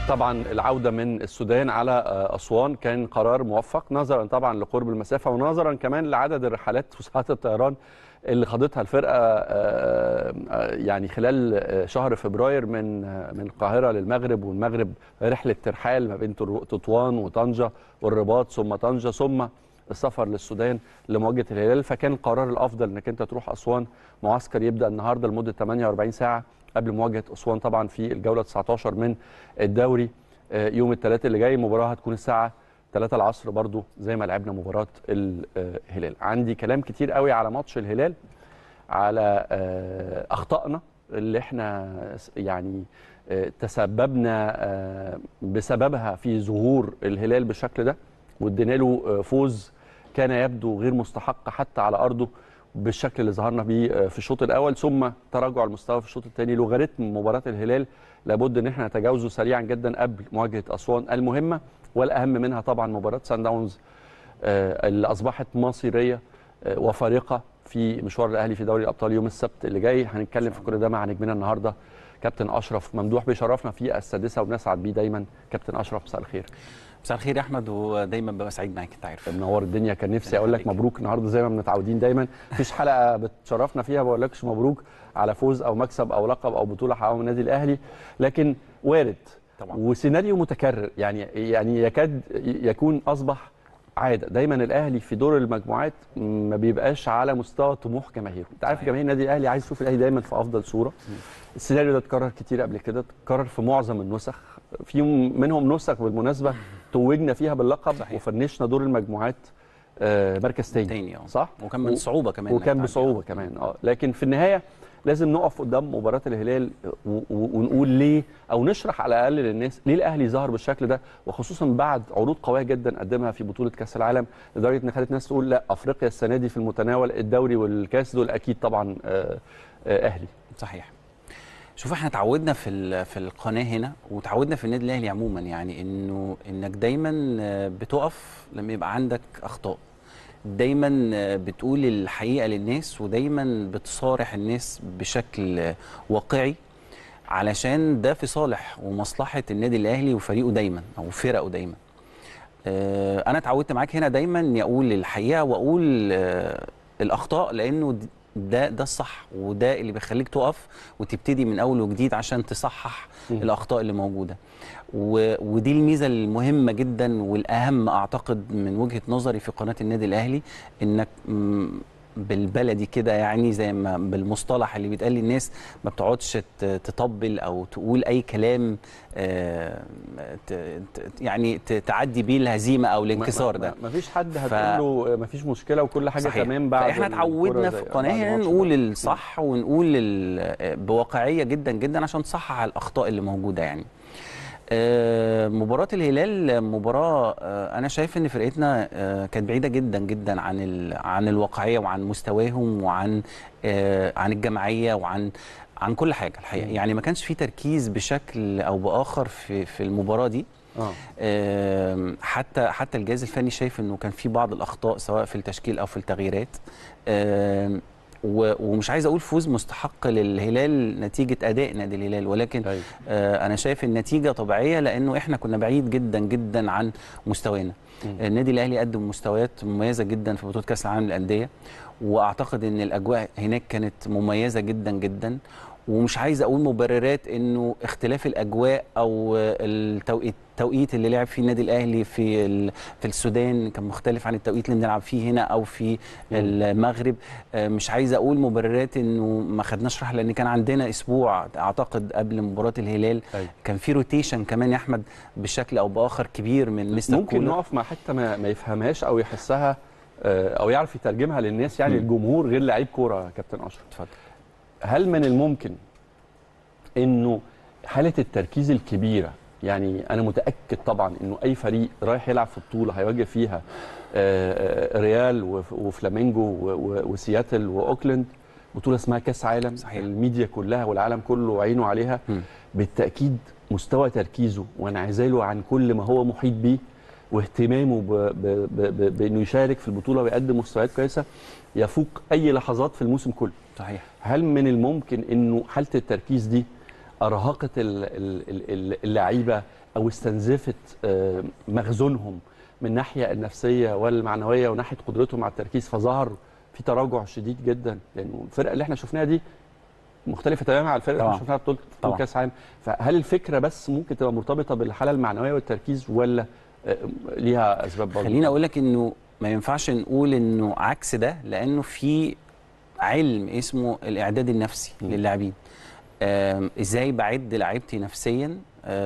طبعا العوده من السودان على اسوان كان قرار موفق نظرا طبعا لقرب المسافه ونظرا كمان لعدد الرحلات وساعات الطيران اللي خاضتها الفرقه يعني خلال شهر فبراير من من القاهره للمغرب والمغرب رحله ترحال ما بين تطوان وطنجه والرباط ثم طنجه ثم السفر للسودان لمواجهه الهلال فكان القرار الافضل انك انت تروح اسوان معسكر يبدا النهارده لمده 48 ساعه قبل مواجهه اسوان طبعا في الجوله 19 من الدوري يوم الثلاثاء اللي جاي مباراه هتكون الساعه 3 العصر برضو زي ما لعبنا مباراه الهلال عندي كلام كتير قوي على ماتش الهلال على اخطائنا اللي احنا يعني تسببنا بسببها في ظهور الهلال بالشكل ده وادينا له فوز كان يبدو غير مستحق حتى على ارضه بالشكل اللي ظهرنا بيه في الشوط الاول ثم تراجع المستوى في الشوط الثاني لوغاريتم مباراه الهلال لابد ان احنا نتجاوزه سريعا جدا قبل مواجهه اسوان المهمه والاهم منها طبعا مباراه سان داونز اللي اصبحت مصيريه وفارقه في مشوار الاهلي في دوري الابطال يوم السبت اللي جاي هنتكلم في كل ده مع نجمنا النهارده كابتن اشرف ممدوح بيشرفنا في السادسه وبنسعد بيه دايما كابتن اشرف مساء الخير مساء الخير يا احمد ودايما ببقى سعيد معاك انت عارف منور الدنيا كان نفسي اقول لك مبروك النهارده زي ما متعودين دايما مفيش حلقه بتشرفنا فيها ما بقولكش مبروك على فوز او مكسب او لقب او بطوله حققه من النادي الاهلي لكن وارد طبعا وسيناريو متكرر يعني يعني يكاد يكون اصبح عاده دايما الاهلي في دور المجموعات ما بيبقاش على مستوى طموح جماهيره انت عارف جماهير النادي الاهلي عايز يشوف الاهلي دايما في افضل صوره السيناريو ده اتكرر كتير قبل كده اتكرر في معظم النسخ في منهم نسخ بالمناسبه توجنا فيها باللقب صحيح. وفنشنا دور المجموعات آه مركز تاني, تاني صح وكان من صعوبه كمان وكان بصعوبه كمان اه لكن في النهايه لازم نقف قدام مباراه الهلال ونقول ليه او نشرح على الاقل للناس ليه الاهلي ظهر بالشكل ده وخصوصا بعد عروض قويه جدا قدمها في بطوله كاس العالم لدرجه ان خلت ناس تقول لا افريقيا السنه دي في المتناول الدوري والكاس دول اكيد طبعا آه آه اهلي صحيح شوف احنا اتعودنا في في القناه هنا وتعودنا في النادي الاهلي عموما يعني انه انك دايما بتقف لما يبقى عندك اخطاء دايما بتقول الحقيقه للناس ودايما بتصارح الناس بشكل واقعي علشان ده في صالح ومصلحه النادي الاهلي وفريقه دايما او فرقه دايما انا اتعودت معاك هنا دايما اني اقول الحقيقه واقول الاخطاء لانه ده ده الصح وده اللي بيخليك تقف وتبتدي من اول وجديد عشان تصحح م. الاخطاء اللي موجوده و... ودي الميزه المهمه جدا والاهم اعتقد من وجهه نظري في قناه النادي الاهلي انك م... بالبلدي كده يعني زي ما بالمصطلح اللي بيتقال للناس ما بتقعدش تطبل او تقول اي كلام يعني تعدي بيه الهزيمه او الانكسار ده ما فيش حد هتقول له ما فيش مشكله وكل حاجه صحيح. تمام بعد احنا اتعودنا في القناه نقول الصح ونقول بواقعيه جدا جدا عشان تصحح الاخطاء اللي موجوده يعني مباراة الهلال مباراة أنا شايف إن فرقتنا كانت بعيدة جدا جدا عن عن الواقعية وعن مستواهم وعن عن الجماعية وعن عن كل حاجة الحقيقة يعني ما كانش في تركيز بشكل أو بآخر في في المباراة دي آه. حتى حتى الجهاز الفني شايف انه كان في بعض الاخطاء سواء في التشكيل او في التغييرات آه ومش عايز اقول فوز مستحق للهلال نتيجه اداء نادي الهلال ولكن أيوة. آه انا شايف النتيجه طبيعيه لانه احنا كنا بعيد جدا جدا عن مستوانا النادي الاهلي قدم مستويات مميزه جدا في بطوله كاس العالم للانديه واعتقد ان الاجواء هناك كانت مميزه جدا جدا ومش عايز اقول مبررات انه اختلاف الاجواء او التوقيت التوقيت اللي لعب فيه النادي الاهلي في في السودان كان مختلف عن التوقيت اللي بنلعب فيه هنا او في المغرب مش عايز اقول مبررات انه ما خدناش راحه لان كان عندنا اسبوع اعتقد قبل مباراه الهلال أي. كان في روتيشن كمان يا احمد بشكل او باخر كبير من مستر ممكن كولر. نقف مع حته ما, ما يفهمهاش او يحسها او يعرف يترجمها للناس يعني م. الجمهور غير لعيب كوره يا كابتن اشرف اتفضل هل من الممكن انه حاله التركيز الكبيره يعني انا متاكد طبعا انه اي فريق رايح يلعب في بطوله هيواجه فيها ريال وفلامينجو وسياتل واوكلاند بطوله اسمها كاس عالم صحيح. الميديا كلها والعالم كله عينه عليها م. بالتاكيد مستوى تركيزه وانعزاله عن كل ما هو محيط بيه واهتمامه بانه يشارك في البطوله ويقدم مستويات كويسه يفوق اي لحظات في الموسم كله صحيح هل من الممكن انه حاله التركيز دي ارهقت اللعيبه او استنزفت آه، مخزونهم من الناحيه النفسيه والمعنويه وناحيه قدرتهم على التركيز فظهر في تراجع شديد جدا لانه الفرقه اللي احنا شفناها دي مختلفه تماما على الفرقه اللي طبعاً. احنا شفناها في بطوله طبعاً. بطولة كاس عالم فهل الفكره بس ممكن تبقى مرتبطه بالحاله المعنويه والتركيز ولا آه، ليها اسباب برضه خليني اقول لك انه ما ينفعش نقول انه عكس ده لانه في علم اسمه الاعداد النفسي م. للاعبين آم، ازاي بعد لعيبتي نفسيا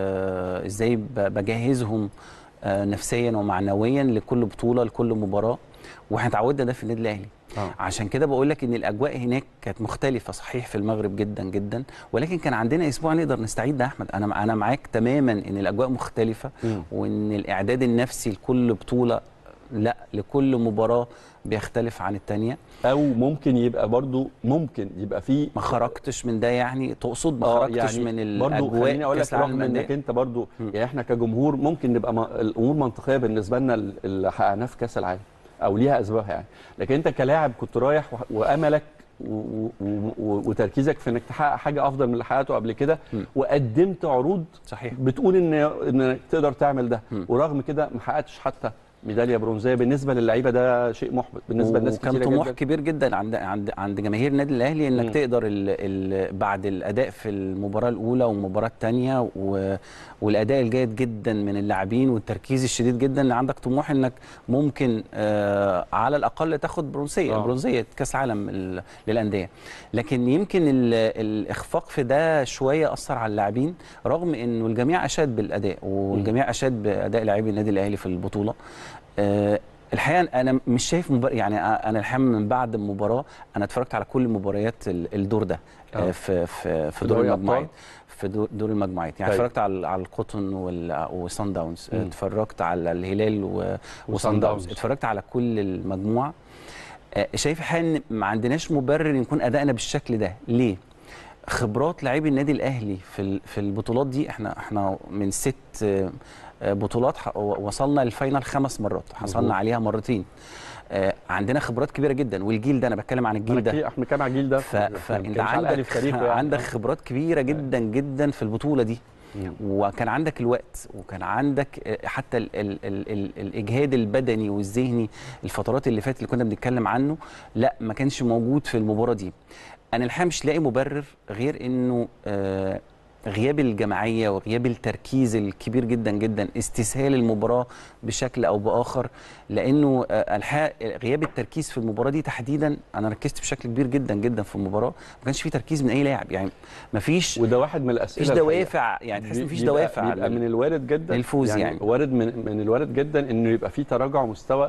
آه، ازاي ب- بجهزهم آه، نفسيا ومعنويا لكل بطوله لكل مباراه واحنا اتعودنا ده في النادي الاهلي آه. عشان كده بقول لك ان الاجواء هناك كانت مختلفه صحيح في المغرب جدا جدا ولكن كان عندنا اسبوع نقدر نستعيد ده يا احمد انا انا معاك تماما ان الاجواء مختلفه مم. وان الاعداد النفسي لكل بطوله لا لكل مباراه بيختلف عن التانية او ممكن يبقى برضو ممكن يبقى في ما خرجتش من ده يعني تقصد ما آه، خرجتش من برضو الاجواء خليني اقول لك كأس العالم رغم انك للأندية. انت برضو مم. يعني احنا كجمهور ممكن نبقى ما- الامور منطقيه بالنسبه لنا ال- اللي حققناه في كاس العالم او ليها اسبابها يعني لكن انت كلاعب كنت رايح و- واملك و- و- و- وتركيزك في انك تحقق حاجه افضل من اللي حققته قبل كده مم. وقدمت عروض صحيح بتقول ان انك تقدر تعمل ده مم. ورغم كده ما حققتش حتى ميداليه برونزيه بالنسبه للعيبه ده شيء محبط بالنسبه لناس وكان كتيره طموح جدا كبير جدا عند عند عند جماهير النادي الاهلي انك مم. تقدر ال ال بعد الاداء في المباراه الاولى والمباراه الثانيه والاداء الجيد جدا من اللاعبين والتركيز الشديد جدا اللي عندك طموح انك ممكن آه على الاقل تاخد برونزيه آه. برونزيه كاس العالم ال- للانديه لكن يمكن ال- الاخفاق في ده شويه اثر على اللاعبين رغم انه الجميع اشاد بالاداء والجميع اشاد باداء لاعبي النادي الاهلي في البطوله آه الحقيقه انا مش شايف مبار... يعني انا الحقيقه من بعد المباراه انا اتفرجت على كل مباريات ال- الدور ده آه. آه. في في في في دور دوري المجموعات أبطال؟ في دور, دور المجموعات يعني طيب. اتفرجت على على القطن وال- وصن داونز مم. اتفرجت على الهلال و- وصن وصن داونز داونز. اتفرجت على كل المجموعه آه، شايف الحقيقه ان ما عندناش مبرر يكون ادائنا بالشكل ده ليه خبرات لاعبي النادي الاهلي في ال- في البطولات دي احنا احنا من ست آه، آه، بطولات ح- وصلنا للفاينل خمس مرات مظبوط. حصلنا عليها مرتين آه، عندنا خبرات كبيره جدا والجيل ده انا بتكلم عن الجيل أنا ده كتير- احنا بنتكلم على الجيل ده ف... إحنا فانت بنتكلمش على الأهلي عندك في تاريخه يعني. عندك آه. خبرات كبيره جدا جدا في البطوله دي مم. وكان عندك الوقت وكان عندك آه، حتى ال ال ال ال الاجهاد البدني والذهني الفترات اللي فاتت اللي كنا بنتكلم عنه لا ما كانش موجود في المباراه دي انا الحقيقه مش لاقي مبرر غير انه آه غياب الجماعيه وغياب التركيز الكبير جدا جدا استسهال المباراه بشكل او باخر لانه آه، الحقيقه غياب التركيز في المباراه دي تحديدا انا ركزت بشكل كبير جدا جدا في المباراه ما كانش في تركيز من اي لاعب يعني ما فيش وده واحد من الاسئله مفيش الحقيقة. دوافع يعني تحس ان مفيش بيبقى- دوافع بيبقى لل- من الوارد جدا للفوز يعني. وارد من من الوارد جدا انه يبقى في تراجع مستوى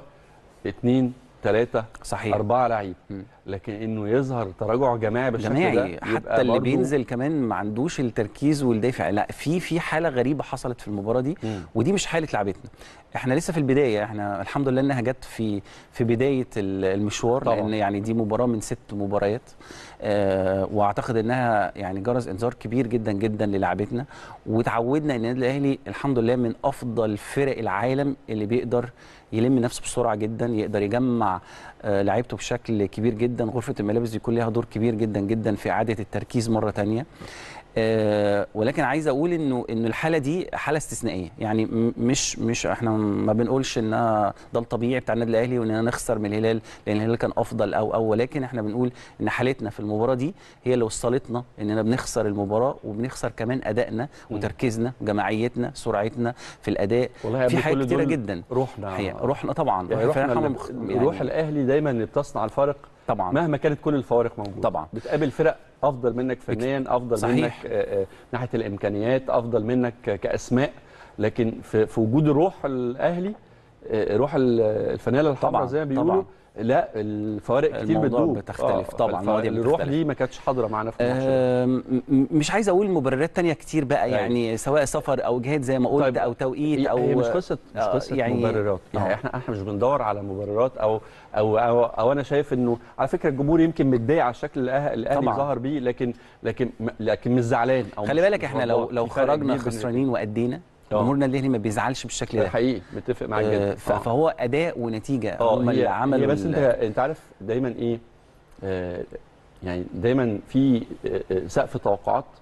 اثنين ثلاثة صحيح أربعة لعيب مم. لكن إنه يظهر تراجع جماعي بالشكل جماعي ده حتى يبقى اللي برضو- بينزل كمان ما عندوش التركيز والدافع لا في في حاله غريبه حصلت في المباراه دي مم. ودي مش حاله لعبتنا احنا لسه في البدايه احنا الحمد لله انها جت في في بدايه ال- المشوار طبعاً. لان يعني دي مباراه من ست مباريات آه واعتقد انها يعني جرس انذار كبير جدا جدا للعبتنا وتعودنا ان النادي الاهلي الحمد لله من افضل فرق العالم اللي بيقدر يلم نفسه بسرعه جدا يقدر يجمع آه لعيبته بشكل كبير جدا غرفه الملابس يكون ليها دور كبير جدا جدا في اعاده التركيز مره تانية آه ولكن عايز اقول انه انه الحاله دي حاله استثنائيه يعني م- مش مش احنا ما بنقولش انها ده الطبيعي بتاع النادي الاهلي واننا نخسر من الهلال لان الهلال كان افضل او او ولكن احنا بنقول ان حالتنا في المباراه دي هي اللي وصلتنا اننا بنخسر المباراه وبنخسر كمان ادائنا مم. وتركيزنا جماعيتنا سرعتنا في الاداء والله في قبل حاجات كل كتيره دول جدا روحنا حقيقة روحنا طبعا يعني روح روحنا الفرقة اللي- مخ- روح الاهلي دايما اللي بتصنع الفارق طبعا مهما كانت كل الفوارق موجوده طبعا. بتقابل فرق افضل منك فنيا افضل صحيح. منك آه، آه، ناحيه الامكانيات افضل منك ك- كاسماء لكن في في وجود الروح الاهلي آه، روح ال- الفانيله الحمراء طبعاً، زي ما بيقولوا طبعاً. لا الفوارق كتير الموضوع بتدوب بتختلف طبعاً، فالف- المواضيع الروح بتختلف. دي ما كانتش حاضره معانا في الماتش ده. آم، م- مش عايز اقول مبررات تانية كتير بقى أيوة. يعني سواء سفر او جهاد زي ما قلت طيب، او توقيت هي- او هي مش قصه مش آه، قصه يعني- مبررات يعني آه. احنا احنا مش بندور على مبررات او او او, أو انا شايف انه على فكره الجمهور يمكن متضايق على الشكل اللي الأه- الاهلي طبعاً. ظهر بيه لكن لكن لكن مش زعلان او خلي مش- بالك مش احنا لو غضبان. لو في فرق خرجنا كبير بين خسرانين وادينا آه. جمهورنا الاهلي ما بيزعلش بالشكل ده ده حقيقي متفق معاك آه، جدا ف- آه. فهو اداء ونتيجه اه هم اللي هي, عملوا هي بس انت ال- انت عارف دايما ايه آه يعني دايما في آه، آه، سقف توقعات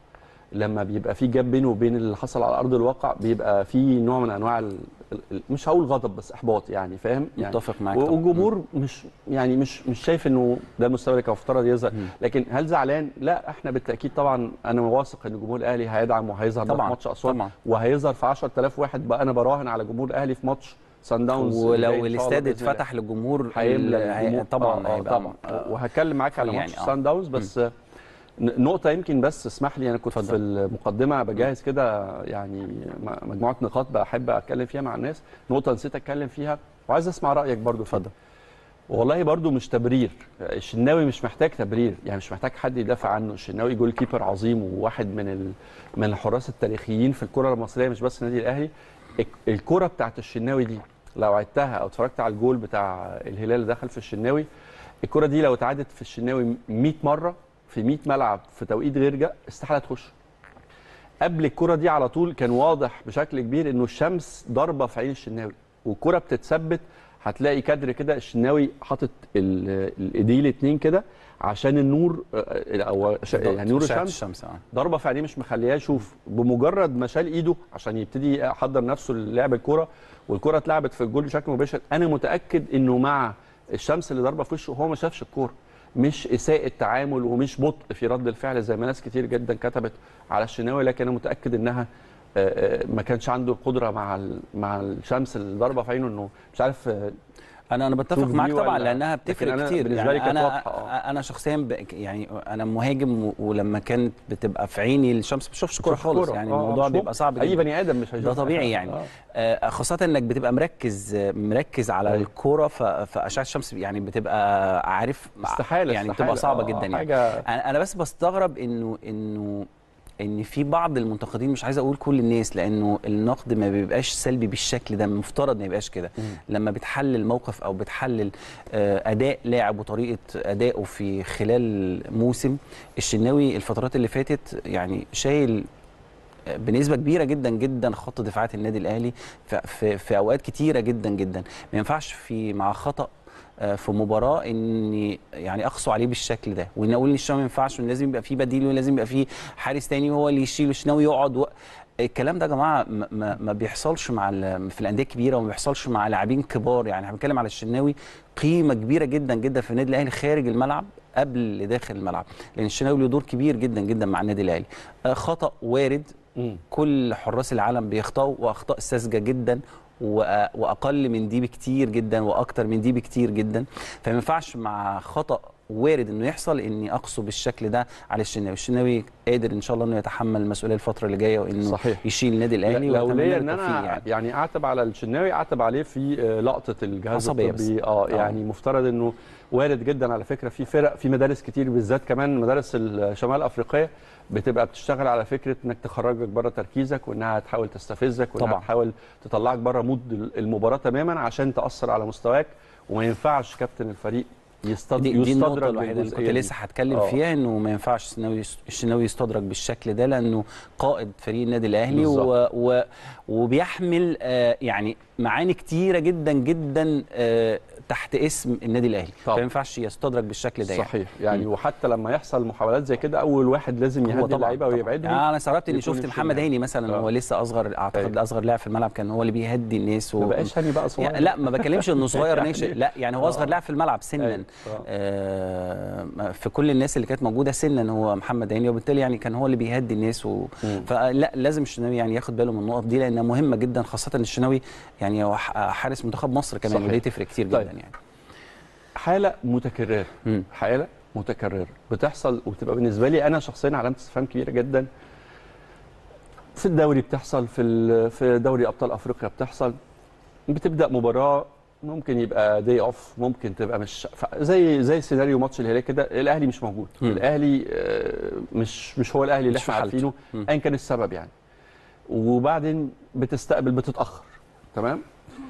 لما بيبقى في جاب بينه وبين اللي حصل على ارض الواقع بيبقى في نوع من انواع ال... ال- مش هقول غضب بس احباط يعني فاهم يعني متفق معاك و- طبعاً. والجمهور مش يعني مش مش شايف انه ده المستوى اللي كان مفترض يظهر مم. لكن هل زعلان لا احنا بالتاكيد طبعا انا واثق ان جمهور الاهلي هيدعم وهيظهر ده في طبعاً، ماتش اسوان طبعاً. وهيظهر في 10000 واحد بقى انا براهن على جمهور الاهلي في ماتش سان داونز اللي جاي إن ولو شاء الله الاستاد بإذن الله. اتفتح للجمهور هيملى ال- هي- الجمهور. طبعا آه، آه، هيبقى طبعا آه، وهتكلم معاك على يعني ماتش آه. سان داونز بس آه، ن- نقطة يمكن بس اسمح لي انا كنت اتفضل. في المقدمة بجهز كده يعني م- مجموعة نقاط بحب اتكلم فيها مع الناس نقطة نسيت اتكلم فيها وعايز اسمع رأيك برضو فيها. اتفضل. والله برضو مش تبرير الشناوي مش محتاج تبرير يعني مش محتاج حد يدافع عنه الشناوي جول كيبر عظيم وواحد من ال... من الحراس التاريخيين في الكرة المصرية مش بس النادي الاهلي الك- الكرة بتاعت الشناوي دي لو عدتها او اتفرجت على الجول بتاع الهلال اللي دخل في الشناوي الكرة دي لو اتعادت في الشناوي 100 مرة في 100 ملعب في توقيت غير جا استحالة تخش قبل الكرة دي على طول كان واضح بشكل كبير انه الشمس ضاربة في عين الشناوي والكرة بتتثبت هتلاقي كادر كده الشناوي حاطط ال- الايديه الاثنين كده عشان النور آه، او ش- يعني نور أشعة الشمس الشمس اه ضربه في عينيه مش مخلياه يشوف بمجرد ما شال ايده عشان يبتدي يحضر نفسه للعب الكوره والكوره اتلعبت في الجول بشكل مباشر انا متاكد انه مع الشمس اللي ضاربه في وشه هو ما شافش الكوره مش اساءه تعامل ومش بطء في رد الفعل زي ما ناس كتير جدا كتبت على الشناوي لكن انا متاكد انها آه، آه، ما كانش عنده القدره مع ال- مع الشمس اللي ضاربه في عينه انه مش عارف آه، انا انا بتفق شوف معاك دي طبعا ولا- لانها لكن بتفرق أنا كتير بالنسبة لي كانت انا واضحة، آه. انا شخصيا ب... يعني انا مهاجم و- ولما كانت بتبقى في عيني الشمس ما بشوفش كوره شوف خالص كورة. يعني آه، الموضوع مش بيبقى ممكن. صعب اي جدا بني ادم مش هيشوف ده طبيعي يعني آه. آه، خاصة انك بتبقى مركز مركز على أيوة. الكورة ف- فأشعة الشمس يعني بتبقى عارف استحاله يعني استحالة. بتبقى صعبة آه، جدا يعني حاجه انا أنا بس بستغرب انه انه ان في بعض المنتقدين مش عايز اقول كل الناس لانه النقد ما بيبقاش سلبي بالشكل ده المفترض ما يبقاش كده لما بتحلل موقف او بتحلل آه، اداء لاعب وطريقه ادائه في خلال موسم الشناوي الفترات اللي فاتت يعني شايل بنسبه كبيره جدا جدا خط دفاعات النادي الاهلي في, في, في اوقات كتيره جدا جدا ما ينفعش في مع خطا آه، في مباراه اني يعني اقسو عليه بالشكل ده وان اقول ان الشناوي ما ينفعش وان لازم يبقى في بديل ولازم يبقى في حارس تاني هو اللي يشيل الشناوي يقعد و... الكلام ده يا جماعه ما, ما, ما بيحصلش مع ال- في الانديه الكبيره وما بيحصلش مع لاعبين كبار يعني احنا بنتكلم على الشناوي قيمه كبيره جدا جدا في النادي الاهلي خارج الملعب قبل داخل الملعب لان الشناوي له دور كبير جدا جدا مع النادي الاهلي آه، خطا وارد مم. كل حراس العالم بيخطئوا واخطاء ساذجه جدا وأ- واقل من دي بكتير جدا واكتر من دي بكتير جدا فما ينفعش مع خطا وارد انه يحصل اني اقصه بالشكل ده على الشناوي الشناوي قادر ان شاء الله انه يتحمل المسؤوليه الفتره اللي جايه وانه صحيح. يشيل النادي الاهلي لو وأتمنى ليا له ان التوفيق انا يعني. يعني اعتب على الشناوي اعتب عليه في آه، لقطه الجهاز عصبية بس. الطبي اه يعني مفترض انه وارد جدا على فكره في فرق في مدارس كتير بالذات كمان مدارس الشمال الافريقيه بتبقى بتشتغل على فكره انك تخرجك بره تركيزك وانها تحاول تستفزك وانها طبعاً. تحاول تطلعك بره مود المباراه تماما عشان تاثر على مستواك وما ينفعش كابتن الفريق يستد... دي, دي النقطة يستدرج الوحيدة اللي كنت بالجزئية دي. لسه هتكلم آه. فيها انه ما ينفعش الشناوي الشناوي يستدرج بالشكل ده لانه قائد فريق النادي الاهلي و... بالظبط. و... وبيحمل آه يعني معاني كتيرة جدا جدا آه تحت اسم النادي الاهلي طبعا. فما ينفعش يستدرج بالشكل ده يعني. صحيح يعني وحتى لما يحصل محاولات زي كده اول واحد لازم هو يهدي طبعا اللعيبه طبعاً. ويبعدهم يعني انا استغربت اني يكون شفت الشناوي. محمد هاني مثلا آه. هو لسه اصغر اعتقد أيوة. اصغر لاعب في الملعب كان هو اللي بيهدي الناس و... ما بقاش هاني بقى صغير يعني لا ما بكلمش انه صغير يعني- ناشئ لا يعني هو اصغر آه. لاعب في الملعب سنا أيوة. آه. آه في كل الناس اللي كانت موجوده سنا هو محمد هاني وبالتالي يعني كان هو اللي بيهدي الناس و... مم. فلا لازم الشناوي يعني ياخد باله من النقط دي لانها مهمه جدا خاصه ان الشناوي يعني هو ح- حارس منتخب مصر كمان صحيح. ودي تفرق كتير طيب. جدا يعني حاله متكرره مم. حاله متكرره بتحصل وبتبقى بالنسبه لي انا شخصيا علامه استفهام كبيره جدا في الدوري بتحصل في ال- في دوري ابطال افريقيا بتحصل بتبدا مباراه ممكن يبقى دي اوف ممكن تبقى مش ف- زي زي سيناريو ماتش الهلال كده الاهلي مش موجود مم. الاهلي آه، مش مش هو الاهلي اللي مش في احنا حالته. عارفينه مم. ايا كان السبب يعني وبعدين بتستقبل بتتاخر تمام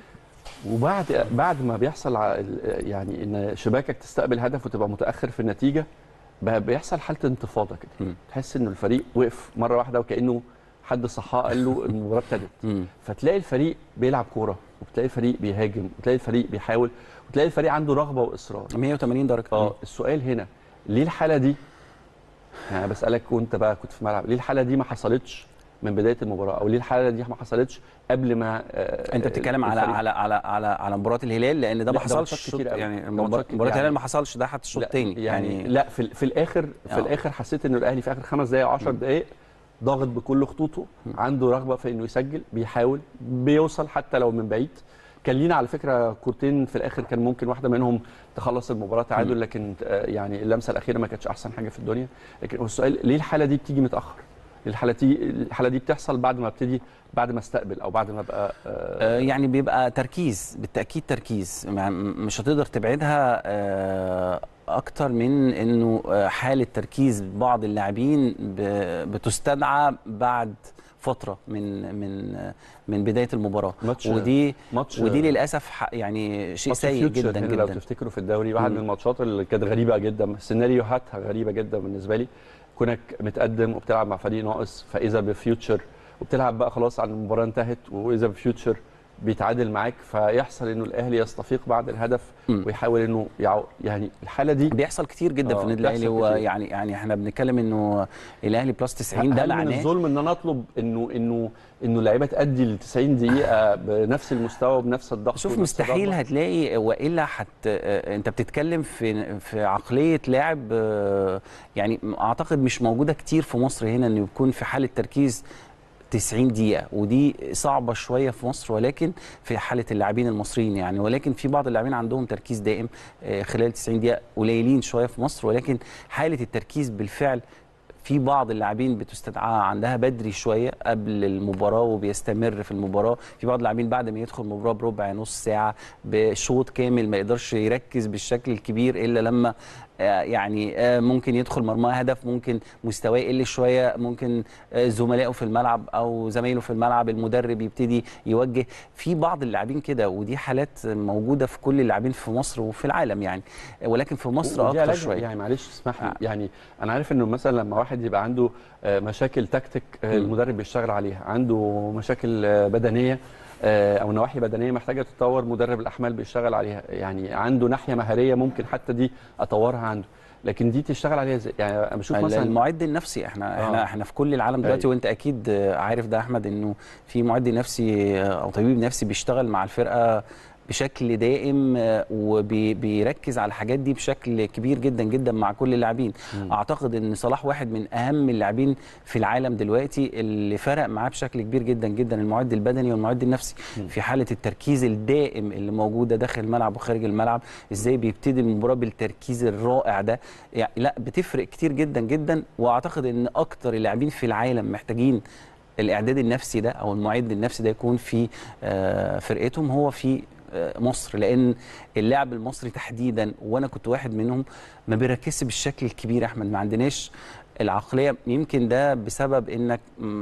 وبعد بعد ما بيحصل ع- ال- يعني ان شباكك تستقبل هدف وتبقى متاخر في النتيجه بقى بيحصل حاله انتفاضه كده مم. تحس ان الفريق وقف مره واحده وكانه حد صحاه قال له المباراه ابتدت مم. فتلاقي الفريق بيلعب كوره وبتلاقي الفريق بيهاجم وتلاقي الفريق بيحاول وتلاقي الفريق عنده رغبه واصرار 180 درجه اه السؤال هنا ليه الحاله دي يعني أنا بسالك وانت بقى كنت في الملعب ليه الحاله دي ما حصلتش من بدايه المباراه او ليه الحاله دي ما حصلتش قبل ما آه، انت بتتكلم على الفريق- على على على على مباراه الهلال لان ده لا، ما ده حصلش ماتشات الشوط- كتير أوي. يعني ده مباراه ماتشات كتير مباراة الهلال يعني. ما حصلش ده حتى الشوط لا، الثاني يعني, يعني لا في, في الاخر في آه. الاخر حسيت انه الاهلي في اخر خمس دقائق 10 دقائق ضاغط بكل خطوطه عنده رغبه في انه يسجل بيحاول بيوصل حتى لو من بعيد كان لينا على فكره كورتين في الاخر كان ممكن واحده منهم تخلص المباراه تعادل لكن آه، يعني اللمسه الاخيره ما كانتش احسن حاجه في الدنيا لكن هو السؤال ليه الحاله دي بتيجي متاخر؟ ليه الحاله دي الحاله دي بتحصل بعد ما ابتدي بعد ما استقبل او بعد ما ابقى آه، آه، يعني بيبقى تركيز بالتاكيد تركيز مع- م- مش هتقدر تبعدها آه، اكتر من انه آه، حاله تركيز بعض اللاعبين ب- بتستدعى بعد فتره من من آه، من بدايه المباراه ماتش ودي ماتش ودي للاسف ح- يعني شيء ماتش سيء فيوتشر جدا هنا لو جدا تفتكروا في الدوري واحد مم. من الماتشات اللي كانت غريبه جدا سيناريوهاتها غريبه جدا بالنسبه لي كونك متقدم وبتلعب مع فريق ناقص فاذا بفيوتشر وبتلعب بقى خلاص على المباراه انتهت واذا بفيوتشر بيتعادل معاك فيحصل انه الاهلي يستفيق بعد الهدف مم. ويحاول انه يعو يعني الحاله دي بيحصل كتير جدا آه، في النادي الاهلي بيحصل هو كتير. يعني يعني احنا بنتكلم انه الاهلي بلس 90 ده هل من معناه الظلم ان انا اطلب انه انه انه اللعيبه تادي ال 90 دقيقه بنفس المستوى وبنفس الضغط شوف ونفس مستحيل الرغبة؟ هتلاقي والا حت آه، انت بتتكلم في في عقليه لاعب آه، يعني اعتقد مش موجوده كتير في مصر هنا انه يكون في حاله تركيز 90 دقيقة ودي صعبة شوية في مصر ولكن في حالة اللاعبين المصريين يعني ولكن في بعض اللاعبين عندهم تركيز دائم آه، خلال 90 دقيقة قليلين شوية في مصر ولكن حالة التركيز بالفعل في بعض اللاعبين بتستدعى عندها بدري شويه قبل المباراه وبيستمر في المباراه في بعض اللاعبين بعد ما يدخل المباراه بربع نص ساعه بشوط كامل ما يقدرش يركز بالشكل الكبير الا لما آه، يعني آه، ممكن يدخل مرماه هدف ممكن مستواه يقل شويه ممكن آه، زملائه في الملعب او زمايله في الملعب المدرب يبتدي يوجه في بعض اللاعبين كده ودي حالات موجوده في كل اللاعبين في مصر وفي العالم يعني ولكن في مصر ودي اكتر علاج- شويه يعني معلش اسمح لي آه. يعني انا عارف انه مثلا لما واحد يبقى عنده آه، مشاكل تكتيك آه، مم. المدرب بيشتغل عليها عنده مشاكل آه، بدنيه آه، او نواحي بدنيه محتاجه تتطور مدرب الاحمال بيشتغل عليها يعني عنده ناحيه مهاريه ممكن حتى دي اطورها عنده لكن دي تشتغل عليها ازاي يعني انا بشوف مثلا المعد النفسي احنا آه. احنا احنا في كل العالم دلوقتي أيوة. وانت اكيد آه، عارف ده يا احمد انه في معد نفسي آه، او طبيب نفسي بيشتغل مع الفرقه بشكل دائم آه، وبيركز على الحاجات دي بشكل كبير جدا جدا مع كل اللاعبين مم. اعتقد ان صلاح واحد من اهم اللاعبين في العالم دلوقتي اللي فرق معاه بشكل كبير جدا جدا المعد البدني والمعد النفسي مم. في حاله التركيز الدائم اللي موجوده داخل الملعب وخارج الملعب ازاي بيبتدي المباراه بالتركيز الرائع ده يعني لا بتفرق كتير جدا جدا واعتقد ان اكتر اللاعبين في العالم محتاجين الاعداد النفسي ده او المعد النفسي ده يكون في آه، فرقتهم هو في آه، مصر لان اللاعب المصري تحديدا وانا كنت واحد منهم ما بيركزش بالشكل الكبير يا احمد ما عندناش العقليه يمكن ده بسبب انك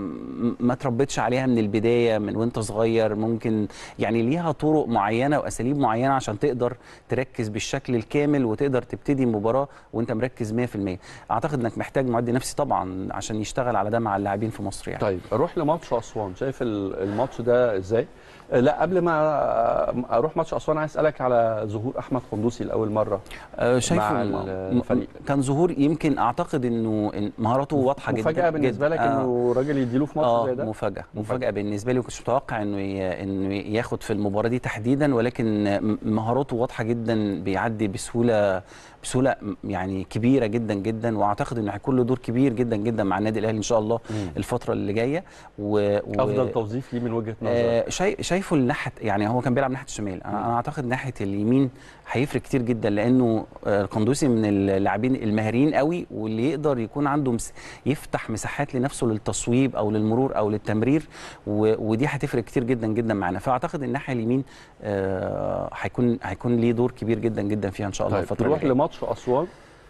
م- ما تربيتش عليها من البدايه من وانت صغير ممكن يعني ليها طرق معينه واساليب معينه عشان تقدر تركز بالشكل الكامل وتقدر تبتدي المباراه وانت مركز 100% اعتقد انك محتاج معد نفسي طبعا عشان يشتغل على ده مع اللاعبين في مصر يعني طيب اروح لماتش اسوان شايف ال- الماتش ده ازاي آه، لا قبل ما آه، اروح ماتش اسوان عايز اسالك على ظهور احمد قندوسي لاول مره آه، شايفه مع م- الفريق. م- كان ظهور يمكن اعتقد انه إن مهاراته واضحه جدا مفاجاه بالنسبه جدا. لك آه. انه راجل يديله في ماتش اه زي ده مفاجاه مفاجأة. مفاجاه بالنسبه لي وكنتش متوقع انه ي... انه ياخد في المباراه دي تحديدا ولكن م- مهاراته واضحه جدا بيعدي بسهوله بسهوله م- يعني كبيره جدا جدا واعتقد انه هيكون له دور كبير جدا جدا مع النادي الاهلي ان شاء الله مم. الفتره اللي جايه و... و... افضل توظيف ليه من وجهه نظرك آه شاي... شايفه الناحيه يعني هو كان بيلعب ناحيه الشمال انا, أنا اعتقد ناحيه اليمين هيفرق كتير جدا لانه آه، القندوسي من اللاعبين المهاريين قوي واللي يقدر يكون عنده مس... يفتح مساحات لنفسه للتصويب او للمرور او للتمرير و... ودي هتفرق كتير جدا جدا معانا فاعتقد الناحيه اليمين آه، هيكون هيكون ليه دور كبير جدا جدا فيها ان شاء الله طيب الفتره نروح اللي جاية. لماتش اسوان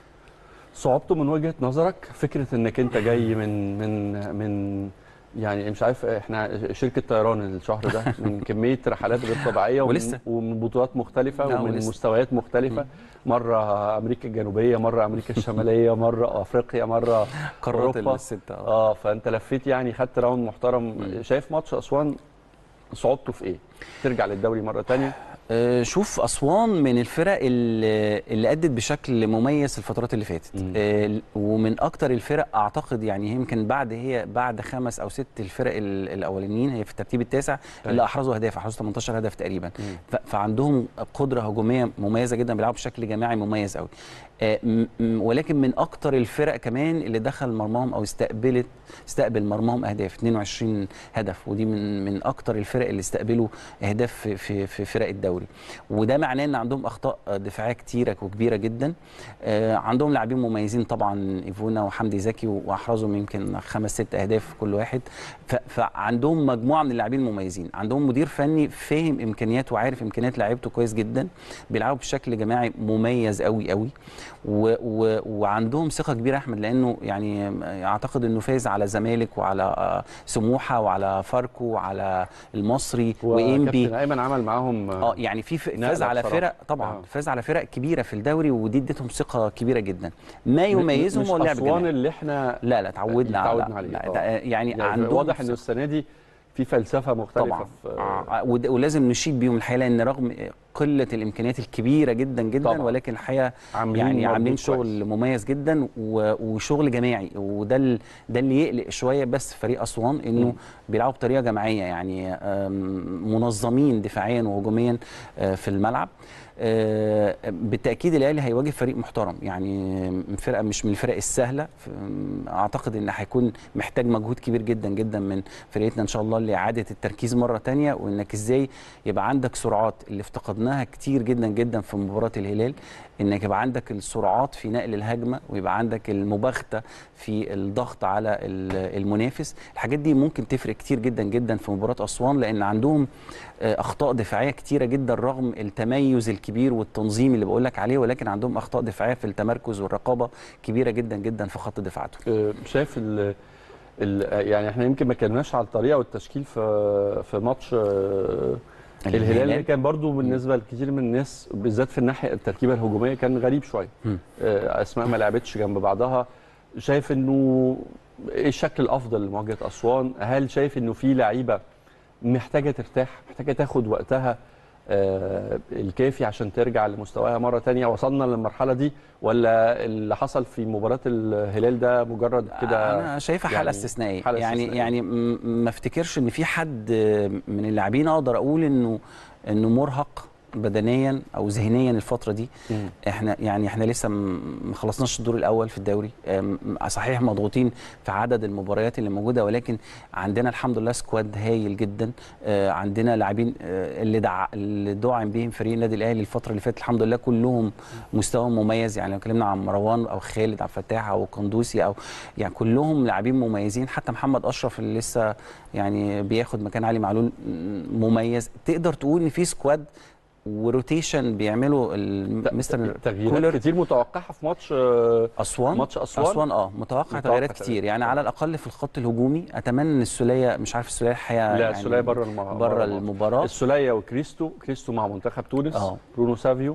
صعوبته من وجهه نظرك فكره انك انت جاي من من من يعني مش عارف احنا شركه طيران الشهر ده من كميه رحلات غير طبيعيه ومن, ولسه. ومن بطولات مختلفه لا، ومن ولسه. مستويات مختلفه مره امريكا الجنوبيه مره امريكا الشماليه مره افريقيا مره قرارات أوروبا. السته آه. اه فانت لفيت يعني خدت راوند محترم شايف ماتش اسوان صعوبته في ايه؟ ترجع للدوري مره ثانيه آه، شوف اسوان من الفرق اللي, اللي ادت بشكل مميز الفترات اللي فاتت مم. آه، ومن اكتر الفرق اعتقد يعني يمكن بعد هي بعد خمس او ست الفرق ال- الاولانيين هي في الترتيب التاسع اللي أيوة. احرزوا اهداف احرزوا 18 هدف تقريبا مم. ف- فعندهم قدره هجوميه مميزه جدا بيلعبوا بشكل جماعي مميز قوي آه، م- م- ولكن من اكتر الفرق كمان اللي دخل مرماهم او استقبلت استقبل مرماهم اهداف 22 هدف ودي من من اكتر الفرق اللي استقبلوا اهداف في في, في فرق الدوري وده معناه ان عندهم اخطاء دفاعيه كتيره وكبيره جدا آه، عندهم لاعبين مميزين طبعا ايفونا وحمدي زكي واحرزوا يمكن خمس ست اهداف كل واحد ف- فعندهم مجموعه من اللاعبين المميزين عندهم مدير فني فاهم امكانيات وعارف امكانيات لعيبته كويس جدا بيلعبوا بشكل جماعي مميز قوي قوي و و وعندهم ثقه كبيره يا احمد لانه يعني اعتقد انه فاز على زمالك وعلى آه، سموحه وعلى فاركو وعلى المصري وانبي وكابتن ايمن عمل معاهم اه يعني في ف- نقلة فاز على بصراحة. فرق طبعا آه. فاز على فرق كبيره في الدوري ودي ادتهم ثقه كبيره جدا ما يميزهم مش هو اللعب اسوان الجماعي اللي احنا لا لا تعودنا على اتعودنا عليه، لا آه. ده- يعني, يعني عندهم واضح انه ثقة. السنه دي في فلسفه مختلفه طبعا في آه، ود- ولازم نشيد بيهم الحقيقه لان رغم قله الامكانيات الكبيره جدا جدا طبعاً. ولكن الحقيقه عاملين يعني عاملين مردود شغل كويس. مميز جدا و- وشغل جماعي وده ال- ده اللي يقلق شويه بس فريق اسوان انه مم. بيلعبوا بطريقه جماعيه يعني آم، منظمين دفاعيا وهجوميا آه، في الملعب آه، بالتاكيد الاهلي هيواجه فريق محترم يعني فرقه مش من الفرق السهله ف- اعتقد ان هيكون محتاج مجهود كبير جدا جدا من فرقتنا ان شاء الله لاعاده التركيز مره تانية وانك ازاي يبقى عندك سرعات اللي افتقدناها كتير جدا جدا في مباراه الهلال انك يبقى عندك السرعات في نقل الهجمه ويبقى عندك المباغته في الضغط على ال- المنافس الحاجات دي ممكن تفرق كتير جدا جدا في مباراه اسوان لان عندهم آه، اخطاء دفاعيه كتيره جدا رغم التميز الكبير والتنظيم اللي بقول لك عليه ولكن عندهم اخطاء دفاعيه في التمركز والرقابه كبيره جدا جدا في خط دفاعاتهم آه، شايف ال ال يعني احنا يمكن ما اتكلمناش على الطريقه والتشكيل في في ماتش آه، الهلال اللي كان برضو بالنسبه لكثير من الناس بالذات في الناحيه التركيبه الهجوميه كان غريب شويه مم. آه، اسماء ما لعبتش جنب بعضها شايف انه ايه الشكل الافضل لمواجهه اسوان هل شايف انه في لعيبه محتاجه ترتاح محتاجه تاخد وقتها آه، الكافي عشان ترجع لمستواها مره تانية وصلنا للمرحله دي ولا اللي حصل في مباراه الهلال ده مجرد كده انا شايفها حاله يعني استثنائيه حالة يعني استثنائية. يعني م- ما افتكرش ان في حد من اللاعبين اقدر اقول انه انه مرهق بدنيا او ذهنيا الفتره دي مم. احنا يعني احنا لسه م- ما خلصناش الدور الاول في الدوري أم، صحيح مضغوطين في عدد المباريات اللي موجوده ولكن عندنا الحمد لله سكواد هايل جدا آه، عندنا لاعبين آه، اللي دع اللي دعم بيهم فريق النادي الاهلي الفتره اللي فاتت الحمد لله كلهم مستواهم مميز يعني لو اتكلمنا عن مروان او خالد عبد الفتاح او قندوسي او يعني كلهم لاعبين مميزين حتى محمد اشرف اللي لسه يعني بياخد مكان علي معلول م- مميز تقدر تقول ان في سكواد وروتيشن بيعملوا ال- مستر تغييرات كولر كتير متوقعه في ماتش آه، اسوان ماتش أسوان؟ اسوان اه متوقع متوقع تغييرات تغييرات. كتير يعني على الاقل في الخط الهجومي اتمنى ان السوليه مش عارف السوليه الحقيقه لا يعني السوليه بره الم... بره المباراه السوليه وكريستو كريستو مع منتخب تونس آه. برونو سافيو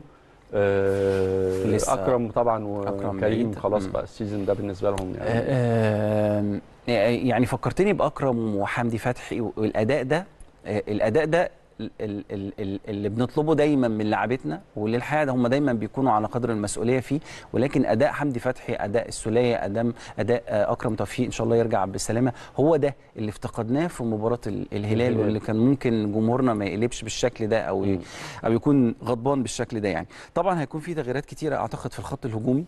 آه لسه اكرم طبعا أكرم وكريم بعيد. خلاص مم. بقى السيزون ده بالنسبه لهم يعني آه، آه، يعني فكرتني باكرم وحمدي فتحي والاداء ده آه، الاداء ده ال- ال- ال- ال- اللي بنطلبه دايما من لاعبتنا واللي الحقيقه هم دايما بيكونوا على قدر المسؤوليه فيه ولكن اداء حمدي فتحي اداء السوليه اداء اداء آه، اكرم توفيق ان شاء الله يرجع بالسلامه هو ده اللي افتقدناه في مباراه ال- الهلال الهلال. واللي كان ممكن جمهورنا ما يقلبش بالشكل ده او ي- مم. او يكون غضبان بالشكل ده يعني طبعا هيكون في تغييرات كتيره اعتقد في الخط الهجومي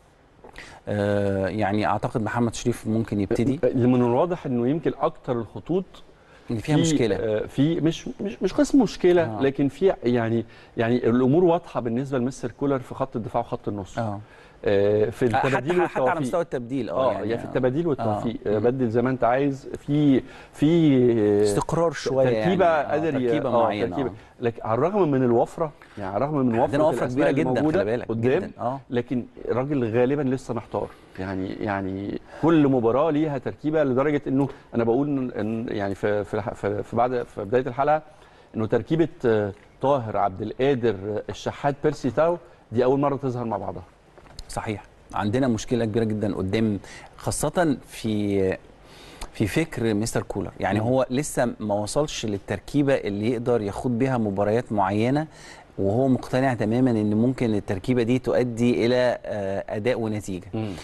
آه، يعني اعتقد محمد شريف ممكن يبتدي من الواضح انه يمكن اكتر الخطوط ان فيها في- مشكله آه، في مش مش مش قسم مشكله آه. لكن في يعني يعني الامور واضحه بالنسبه لمستر كولر في خط الدفاع وخط النص اه آه، في حتى التباديل حتى على والتوفيق. مستوى التبديل اه يعني يعني في التباديل والتوفيق آه. آه. بدل زي ما انت عايز في في استقرار شويه تركيبه يعني. قادر ي- تركيبه آه، معينه تركيبه آه. لكن على الرغم من الوفره يعني على الرغم من وفره عندنا وفره الأسماء كبيره اللي جدا موجودة خلي بالك قدام جدا اه لكن الراجل غالبا لسه محتار يعني يعني كل مباراه ليها تركيبه لدرجه انه انا بقول ان يعني في في في, في بعد في بدايه الحلقه انه تركيبه آه، طاهر عبد القادر آه، الشحات بيرسي تاو دي اول مره تظهر مع بعضها صحيح عندنا مشكله كبيره جدا قدام خاصه في في فكر مستر كولر يعني مم. هو لسه ما وصلش للتركيبه اللي يقدر يخوض بيها مباريات معينه وهو مقتنع تماما ان ممكن التركيبه دي تؤدي الى آه، اداء ونتيجه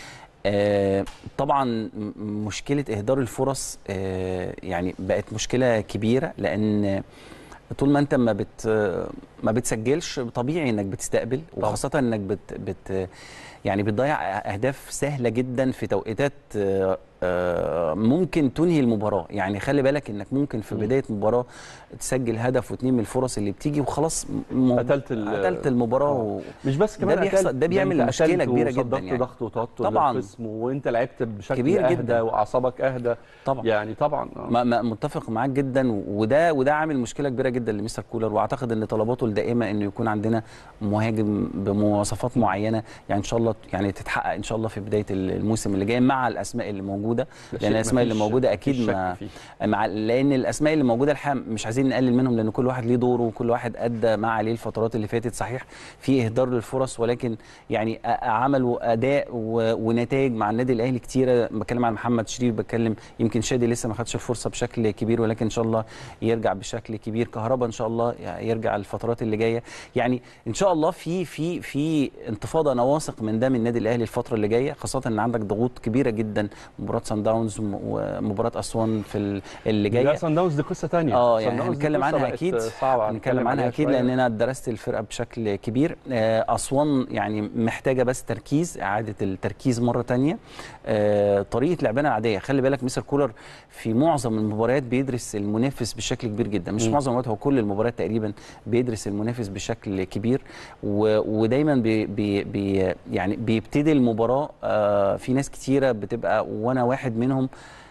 آه، طبعا م- مشكله اهدار الفرص آه، يعني بقت مشكله كبيره لان طول ما انت ما بت ما بتسجلش طبيعي انك بتستقبل طبعا. وخاصه انك بت بت يعني بتضيع اهداف سهله جدا في توقيتات آه، آه، ممكن تنهي المباراه يعني خلي بالك انك ممكن في مم. بدايه مباراه تسجل هدف واثنين من الفرص اللي بتيجي وخلاص م- قتلت ال- قتلت المباراه و... مش بس ده كمان بيحصل- قتلت، ده بيعمل انت مشكلة قتلت كبيرة جدا وصدرت يعني. ضغط وتوتر طبعاً. للخصم وانت لعبت بشكل كبير اهدى جدا. واعصابك اهدى طبعا يعني طبعا آه. ما ما متفق معاك جدا وده وده عامل مشكله كبيره جدا لمستر كولر واعتقد ان طلباته الدائمه انه يكون عندنا مهاجم بمواصفات معينه يعني ان شاء الله يعني تتحقق ان شاء الله في بدايه الموسم اللي جاي مع الاسماء اللي موجوده ده لان شيء الاسماء اللي مفيش- موجوده مفيش اكيد شك ما فيه. مع لان الاسماء اللي موجوده الحقيقه مش عايزين نقلل منهم لان كل واحد ليه دوره وكل واحد ادى ما عليه الفترات اللي فاتت صحيح في اهدار للفرص ولكن يعني أ- عملوا اداء و- ونتائج مع النادي الاهلي كتيره بتكلم عن محمد شريف بتكلم يمكن شادي لسه ما خدش الفرصه بشكل كبير ولكن ان شاء الله يرجع بشكل كبير كهربا ان شاء الله يرجع الفترات اللي جايه يعني ان شاء الله في في في انتفاضه انا واثق من ده من النادي الاهلي الفتره اللي جايه خاصه ان عندك ضغوط كبيره جدا مباراه سان داونز وم- ومباراه اسوان في ال- اللي لا جايه سان داونز دي قصه ثانيه اه يعني هنتكلم عنها اكيد صعبه هنتكلم عنها اكيد لان انا درست الفرقه بشكل كبير آه، اسوان يعني محتاجه بس تركيز اعاده التركيز مره تانية آه، طريقه لعبنا العاديه خلي بالك مستر كولر في معظم المباريات بيدرس المنافس بشكل كبير جدا مش مم. معظم المباريات هو كل المباريات تقريبا بيدرس المنافس بشكل كبير و... ودايما بي... بي... بي... يعني بيبتدي المباراه آه، في ناس كتيره بتبقى وانا واحد منهم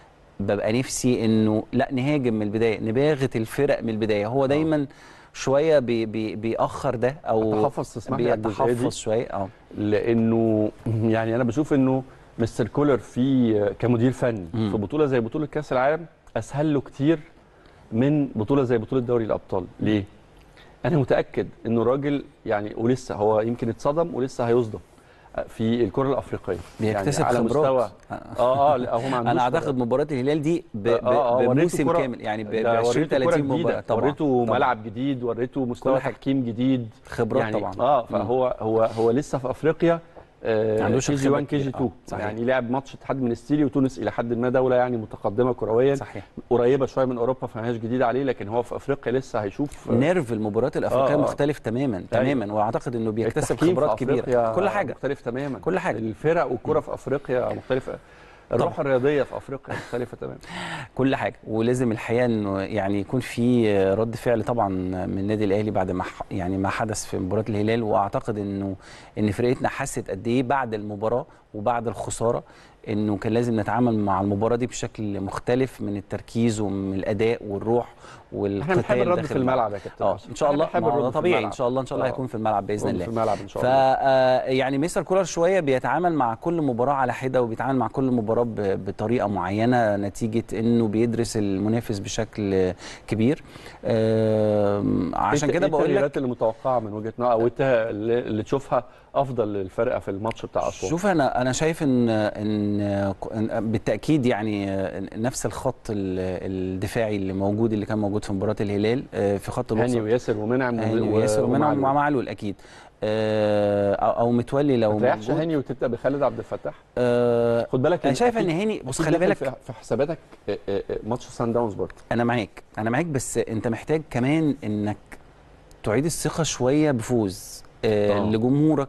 ببقى نفسي انه لا نهاجم من البدايه نباغت الفرق من البدايه هو دايما شويه بي بي بيأخر ده او تحفظ تسمح لي على الجزئية دي؟ بيتحفظ شويه اه لانه يعني انا بشوف انه مستر كولر في كمدير فني مم. في بطوله زي بطوله كاس العالم اسهل له كتير من بطوله زي بطوله دوري الابطال ليه انا متاكد انه الراجل يعني ولسه هو يمكن اتصدم ولسه هيصدم في الكره الافريقيه بيكتسب على خبرات مستوى اه اه لا هو ما عندوش انا اعتقد مباراه الهلال دي ب... ب... آه، آه، وريته بموسم كرة- كامل يعني ب ده 20 وريته كرة 30 جديدة، مباراه طبعا وريته طبعاً. ملعب جديد وريته مستوى كل حاجة. تحكيم جديد خبرات يعني طبعا اه فهو هو هو لسه في افريقيا آه عندوش كي جي الخبرة 1 كي جي كتير. 2 آه، صحيح. يعني لعب ماتش اتحاد منستيري وتونس الى حد ما دوله يعني متقدمه كرويا صحيح قريبه شويه من اوروبا فما هياش جديده عليه لكن هو في افريقيا لسه هيشوف آه، نيرف المباريات الافريقيه آه، آه. مختلف تماما تماما واعتقد انه بيكتسب التحكيم في خبرات كبيره أفريقيا كل حاجه مختلف تماما كل حاجة. الفرق والكره في افريقيا مختلفه الروح الرياضيه في افريقيا مختلفه تماما كل حاجه ولازم الحقيقه انه يعني يكون في رد فعل طبعا من النادي الاهلي بعد ما ح- يعني ما حدث في مباراه الهلال واعتقد انه ان فرقتنا حست قد ايه بعد المباراه وبعد الخساره انه كان لازم نتعامل مع المباراه دي بشكل مختلف من التركيز ومن الاداء والروح والقتال احنا بنحب الرد داخل في الملعب يا كابتن اه عاصم. ان شاء إحنا الله بنحب ما هو الرد ده في طبيعي ان الملعب. شاء الله ان شاء الله آه. هيكون في الملعب باذن الرد الله في الملعب ان شاء ف الله آه، يعني مستر كولر شويه بيتعامل مع كل مباراه على حده وبيتعامل مع كل مباراه ب- بطريقه معينه نتيجه انه بيدرس المنافس بشكل كبير آم، عشان إيه كده إيه بقول لك التغييرات اللي متوقعه من وجهه نظر او انت اللي اللي تشوفها افضل للفرقه في الماتش بتاع اسوان شوف انا انا شايف ان ان إن بالتاكيد يعني نفس الخط ال- الدفاعي اللي موجود اللي كان موجود في مباراه الهلال آه، في خط الوسط هاني وياسر ومنعم هاني و- وياسر ومنعم ومعلول. ومعلول اكيد آه، او أو متولي لو ما تريحش موجود. هاني وتبدا بخالد عبد الفتاح آه، خد بالك انا إن شايف ان أكيد- هاني بص أكيد خلي داخل بالك في- في حساباتك آه، آه، آه، ماتش سان داونز برضه انا معاك انا معاك بس انت محتاج كمان انك تعيد الثقه شويه بفوز آه آه. لجمهورك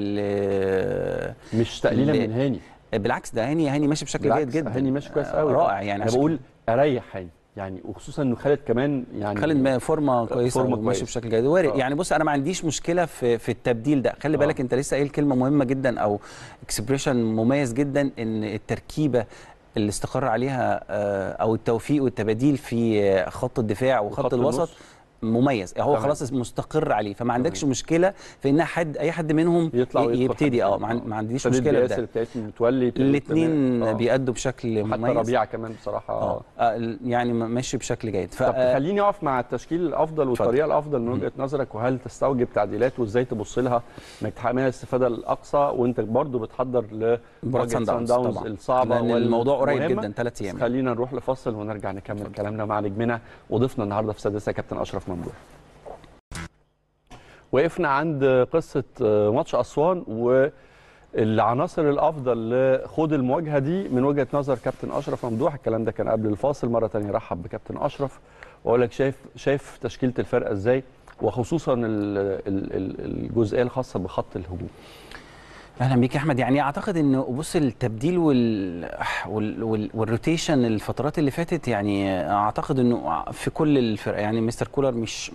ل... مش تقليلا اللي- من هاني بالعكس ده هاني هاني ماشي بشكل جيد بالعكس، جدا هاني ماشي كويس آه، قوي رائع يعني انا عشان بقول اريح هاني يعني وخصوصا انه خالد كمان يعني خالد ما فورمه كويسه فورمة وماشي كويس. بشكل جيد وارد آه. يعني بص انا ما عنديش مشكله في في التبديل ده خلي آه. بالك انت لسه قايل كلمه مهمه جدا او اكسبريشن مميز جدا ان التركيبه اللي استقر عليها آه، او التوفيق والتباديل في آه، خط الدفاع وخط وخط الوسط النص. مميز هو تمام. خلاص مستقر عليه فما عندكش مشكله في ان حد اي حد منهم يطلع ي- ويدخل يبتدي حد اه تاني. ما عن- ما عنديش ابتدت مشكله في بياسر ده ابتدت متولي ابتدت الاثنين تمام. آه. بيأدوا بشكل حتى مميز ربيعه كمان بصراحه اه آه، ال- يعني م- ماشي بشكل جيد ف طب خليني اقف مع التشكيل الافضل اتفضل. والطريقه الافضل من وجهه نظرك وهل تستوجب تعديلات وازاي تبص لها انك تحقق منها الاستفاده الاقصى وانت برضو بتحضر مباراة لمواجهه سان سان داونز داونز طبعاً. الصعبه لأن الموضوع قريب والمهمة. جدا ثلاث بس ايام خلينا نروح لفاصل ونرجع نكمل كلامنا مع نجمنا وضيفنا النهارده في سادسه كابتن اشرف ممدوح وقفنا عند قصه ماتش اسوان والعناصر الافضل لخوض المواجهه دي من وجهه نظر كابتن اشرف ممدوح الكلام ده كان قبل الفاصل مره ثانيه رحب بكابتن اشرف واقول لك شايف شايف تشكيله الفرقه ازاي وخصوصا ال- ال- ال- الجزئيه الخاصه بخط الهجوم اهلا بيك يا احمد يعني اعتقد ان بص التبديل وال... وال... وال... والروتيشن الفترات اللي فاتت يعني اعتقد انه في كل الفرق يعني مستر كولر مش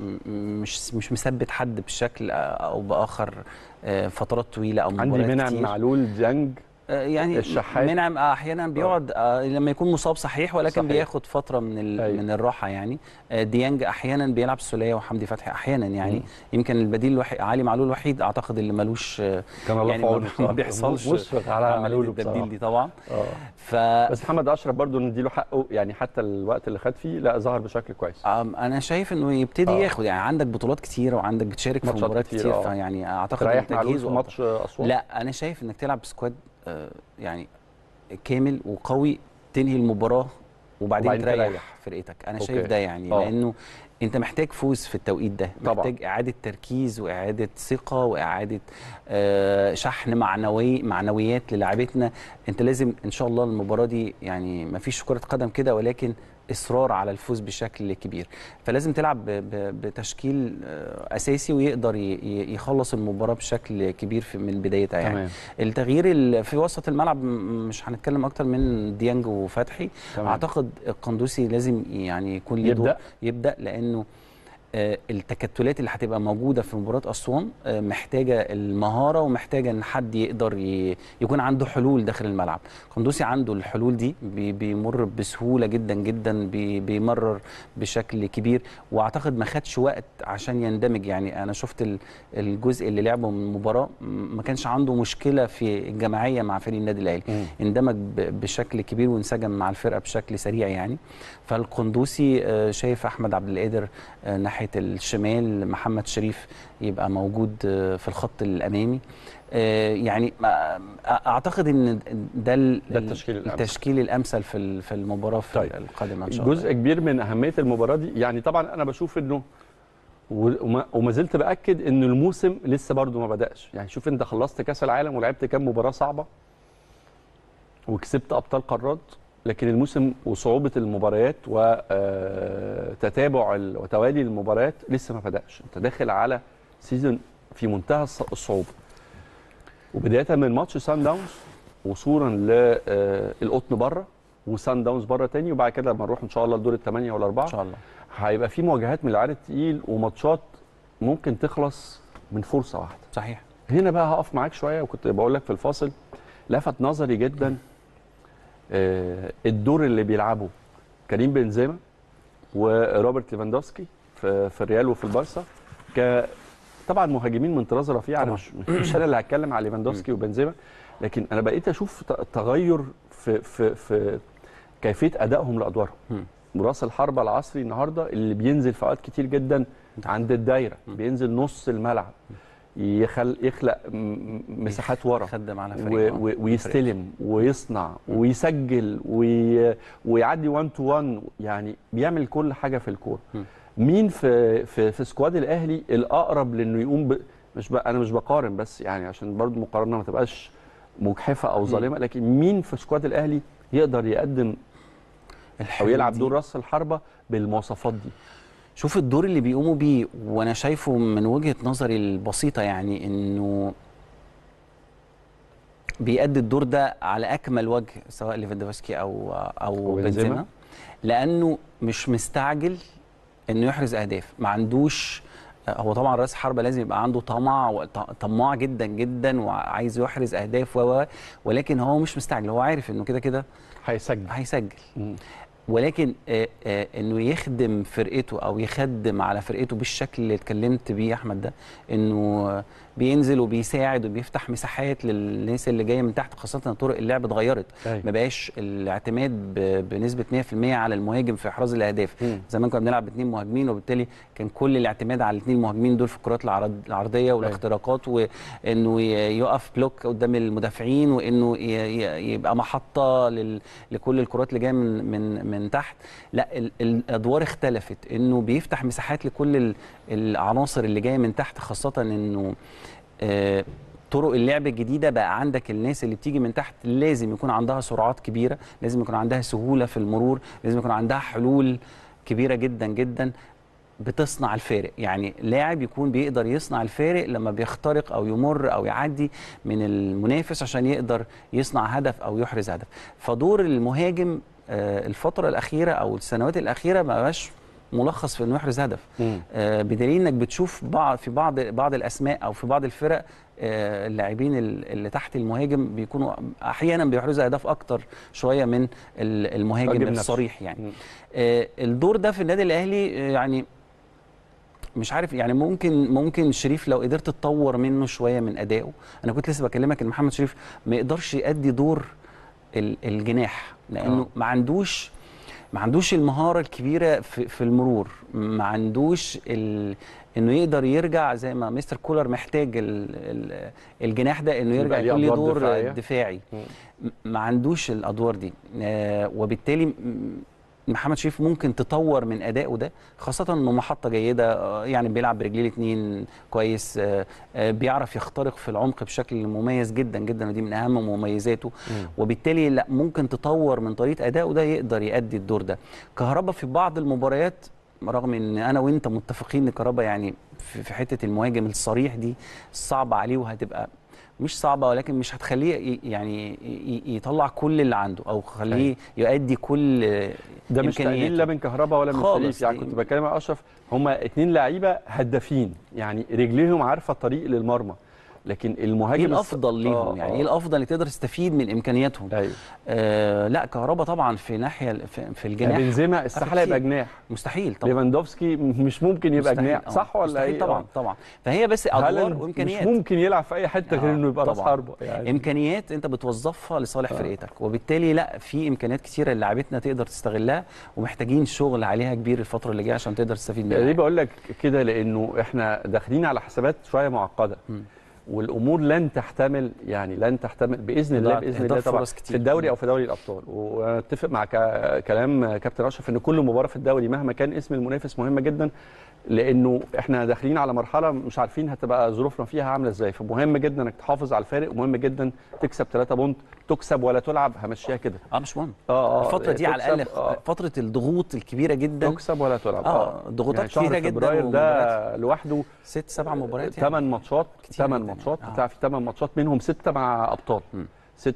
مش مش مثبت حد بشكل او باخر آه، فترات طويله او عندي مباريات منعم كتير. معلول ديانج آه، يعني الشحات. منعم آه، احيانا بيقعد آه لما يكون مصاب صحيح ولكن صحيح. صحيح. بياخد فتره من ال... أيوة. من الراحه يعني آه ديانج احيانا بيلعب سوليه وحمدي فتحي احيانا يعني مم. يمكن البديل الوحيد علي معلول الوحيد اعتقد اللي ملوش آه كان الله يعني في ما- عونه ما بصراحة. بيحصلش مشفق على عمليه معلول التبديل بصراحه دي طبعا اه ف بس محمد اشرف برضو نديله حقه يعني حتى الوقت اللي خد فيه لا ظهر بشكل كويس آم، انا شايف انه يبتدي آه. ياخد يعني عندك بطولات كتيره وعندك بتشارك في ماتشات مباريات كتير، كتير, آه. فيعني اعتقد تريح إن معلول في تجهيزه ماتش اسوان لا انا شايف انك تلعب بسكواد آه، يعني كامل وقوي تنهي المباراه وبعدين, وبعدين تريح, تريح. فرقتك انا أوكي. شايف ده يعني آه. لانه انت محتاج فوز في التوقيت ده طبعاً. محتاج اعاده تركيز واعاده ثقه واعاده آه، شحن معنوي معنويات للاعبتنا انت لازم ان شاء الله المباراه دي يعني ما فيش كره قدم كده ولكن اصرار على الفوز بشكل كبير فلازم تلعب ب- ب- بتشكيل آه، اساسي ويقدر ي- ي- يخلص المباراه بشكل كبير في من بدايتها يعني تمام التغيير ال- في وسط الملعب م- مش هنتكلم اكتر من ديانج وفتحي تمام. اعتقد القندوسي لازم يعني يكون ليه يبدأ؟ دور يبدا لانه آه، التكتلات اللي هتبقى موجوده في مباراه اسوان آه، محتاجه المهاره ومحتاجه ان حد يقدر ي- يكون عنده حلول داخل الملعب قندوسي عنده الحلول دي بي- بيمر بسهوله جدا جدا بي- بيمرر بشكل كبير واعتقد ما خدش وقت عشان يندمج يعني انا شفت ال- الجزء اللي لعبه من المباراه م- ما كانش عنده مشكله في الجماعيه مع فريق النادي الاهلي مم. اندمج ب- بشكل كبير وانسجم مع الفرقه بشكل سريع يعني فالقندوسي آه، شايف احمد عبد القادر آه، ناحيه الشمال محمد شريف يبقى موجود آه، في الخط الامامي آه، يعني ما- اعتقد ان ده ال- ده التشكيل الأمثل. التشكيل الامثل في ال- في المباراه في طيب. القادمه ان شاء الله جزء كبير من اهميه المباراه دي يعني طبعا انا بشوف انه و- وما, وما زلت باكد ان الموسم لسه برضو ما بداش يعني شوف انت خلصت كاس العالم ولعبت كام مباراه صعبه وكسبت ابطال قارات لكن الموسم وصعوبه المباريات وتتابع وتوالي المباريات لسه ما بداش انت داخل على سيزون في منتهى الص- الصعوبه وبدايه من ماتش سان داونز وصولا للقطن بره وسان داونز بره تاني وبعد كده لما نروح ان شاء الله الدور الثمانيه والاربعه ان شاء الله هيبقى في مواجهات من العيار التقيل وماتشات ممكن تخلص من فرصه واحده صحيح هنا بقى هقف معاك شويه وكنت بقول لك في الفاصل لفت نظري جدا آه، الدور اللي بيلعبه كريم بنزيما وروبرت ليفاندوفسكي في في الريال وفي البارسا ك طبعا مهاجمين من طراز رفيع انا طبعاً. مش مش انا اللي هتكلم على ليفاندوفسكي وبنزيما لكن انا بقيت اشوف ت- تغير في في في كيفيه ادائهم لادوارهم مم. راس الحربه العصري النهارده اللي بينزل في اوقات كتير جدا عند الدايره بينزل نص الملعب يخل يخلق م- م- مساحات ورا خدم على و- فريق و- ويستلم ويصنع ويسجل وي... ويعدي 1 تو 1 يعني بيعمل كل حاجه في الكوره م. مين في في في سكواد الاهلي الاقرب لانه يقوم ب... مش ب... انا مش بقارن بس يعني عشان برضو المقارنه ما تبقاش مجحفه او ظالمه لكن مين في سكواد الاهلي يقدر يقدم او الحلول يلعب دي. دور راس الحربه بالمواصفات دي شوف الدور اللي بيقوموا بيه وانا شايفه من وجهه نظري البسيطه يعني انه بيأدي الدور ده على اكمل وجه سواء ليفاندوفسكي او او وبنزيما. بنزيما لانه مش مستعجل انه يحرز اهداف ما عندوش هو طبعا راس حربه لازم يبقى عنده طمع وط- طماع جدا جدا وعايز يحرز اهداف و و- ولكن هو مش مستعجل هو عارف انه كده كده هيسجل هيسجل مم. ولكن آه، آه، انه يخدم فرقته او يخدم على فرقته بالشكل اللي اتكلمت بيه يا احمد ده انه آه، بينزل وبيساعد وبيفتح مساحات للناس اللي جايه من تحت خاصه إن طرق اللعب اتغيرت أيوة. ما بقاش الاعتماد ب- بنسبه 100% على المهاجم في احراز الاهداف مم. زمان كنا بنلعب باثنين مهاجمين وبالتالي كان كل الاعتماد على الاثنين المهاجمين دول في الكرات العرض- العرضيه والاختراقات وانه ي- يقف بلوك قدام المدافعين وانه ي- ي- يبقى محطه لل- لكل الكرات اللي جايه من من من تحت لا ال- الادوار اختلفت انه بيفتح مساحات لكل ال- العناصر اللي جايه من تحت خاصه انه آه، طرق اللعب الجديده بقى عندك الناس اللي بتيجي من تحت لازم يكون عندها سرعات كبيره لازم يكون عندها سهوله في المرور لازم يكون عندها حلول كبيره جدا جدا بتصنع الفارق يعني لاعب يكون بيقدر يصنع الفارق لما بيخترق او يمر او يعدي من المنافس عشان يقدر يصنع هدف او يحرز هدف فدور المهاجم آه، الفتره الاخيره او السنوات الاخيره ما بقاش ملخص في انه يحرز هدف مم. آه، بدليل انك بتشوف بعض في بعض بعض الاسماء او في بعض الفرق آه، اللاعبين ال- اللي تحت المهاجم بيكونوا احيانا بيحرزوا اهداف اكتر شويه من ال- المهاجم المهاجم نفسه. الصريح يعني مم. آه، الدور ده في النادي الاهلي آه، يعني مش عارف يعني ممكن ممكن شريف لو قدرت تطور منه شويه من ادائه انا كنت لسه بكلمك ان محمد شريف ما يقدرش يأدي دور ال- الجناح لانه آه. ما عندوش ما عندوش المهاره الكبيره في, في المرور ما عندوش ال... انه يقدر يرجع زي ما مستر كولر محتاج ال... ال... الجناح ده انه يرجع يبقى ليه يكون ليه أدوار دور دفاعية. دفاعي مم. م- ما عندوش الادوار دي آه وبالتالي م- محمد شريف ممكن تطور من ادائه ده خاصه انه محطه جيده آه، يعني بيلعب برجليه الاثنين كويس آه، آه، بيعرف يخترق في العمق بشكل مميز جدا جدا ودي من اهم مميزاته مم. وبالتالي لا ممكن تطور من طريقه ادائه ده يقدر يأدي الدور ده كهربا في بعض المباريات رغم ان انا وانت متفقين ان كهربا يعني في في حته المهاجم الصريح دي صعبه عليه وهتبقى مش صعبه ولكن مش هتخليه ي- يعني ي- يطلع كل اللي عنده او خليه يؤدي كل ده مش تقليل إمكانياته. لا من كهربا ولا من خالص. شريف يعني كنت بتكلم مع اشرف هما اتنين لعيبه هدافين يعني رجليهم عارفه الطريق للمرمى لكن المهاجم ايه الص- الافضل ليهم آه، يعني آه. ايه الافضل اللي تقدر تستفيد من امكانياتهم ايوه آه لا كهربا طبعا في ناحيه في, في الجناح بنزيما استحاله كتير. يبقى جناح مستحيل طبعا ليفاندوفسكي مش ممكن يبقى مستحيل. جناح آه، صح ولا مستحيل ايه طبعا آه. طبعا فهي بس ادوار هالاند وامكانيات مش ممكن يلعب في اي حته غير آه، انه يبقى راس طبعاً. حربه يعني امكانيات انت بتوظفها لصالح آه. فرقتك وبالتالي لا في امكانيات كثيره اللي لعيبتنا تقدر تستغلها ومحتاجين شغل عليها كبير الفتره اللي جايه عشان تقدر تستفيد منها ليه بقول لك كده لانه احنا داخلين على حسابات شويه معقده مم. والامور لن تحتمل يعني لن تحتمل باذن الله ضاعت باذن إهدار الله طبعا فرص كتير. في الدوري مم. او في دوري الابطال واتفق مع ك- كلام كابتن اشرف ان كل مباراه في الدوري مهما كان اسم المنافس مهمه جدا لانه احنا داخلين على مرحله مش عارفين هتبقى ظروفنا فيها عامله ازاي فمهم جدا انك تحافظ على الفارق ومهم جدا تكسب 3 بونت تكسب ولا تلعب همشيها كده اه مش مهم اه اه الفتره دي على تكسب، الاقل آه. فتره الضغوط الكبيره جدا تكسب ولا تلعب اه ضغوطات يعني شهر كتيره جدا فبراير ده ومباريات لوحده ست سبع مباريات يعني. 8 ماتشات كتير 8 جداً ماتشات يعني. آه. بتلعب في 8 ماتشات منهم 6 مع ابطال مم.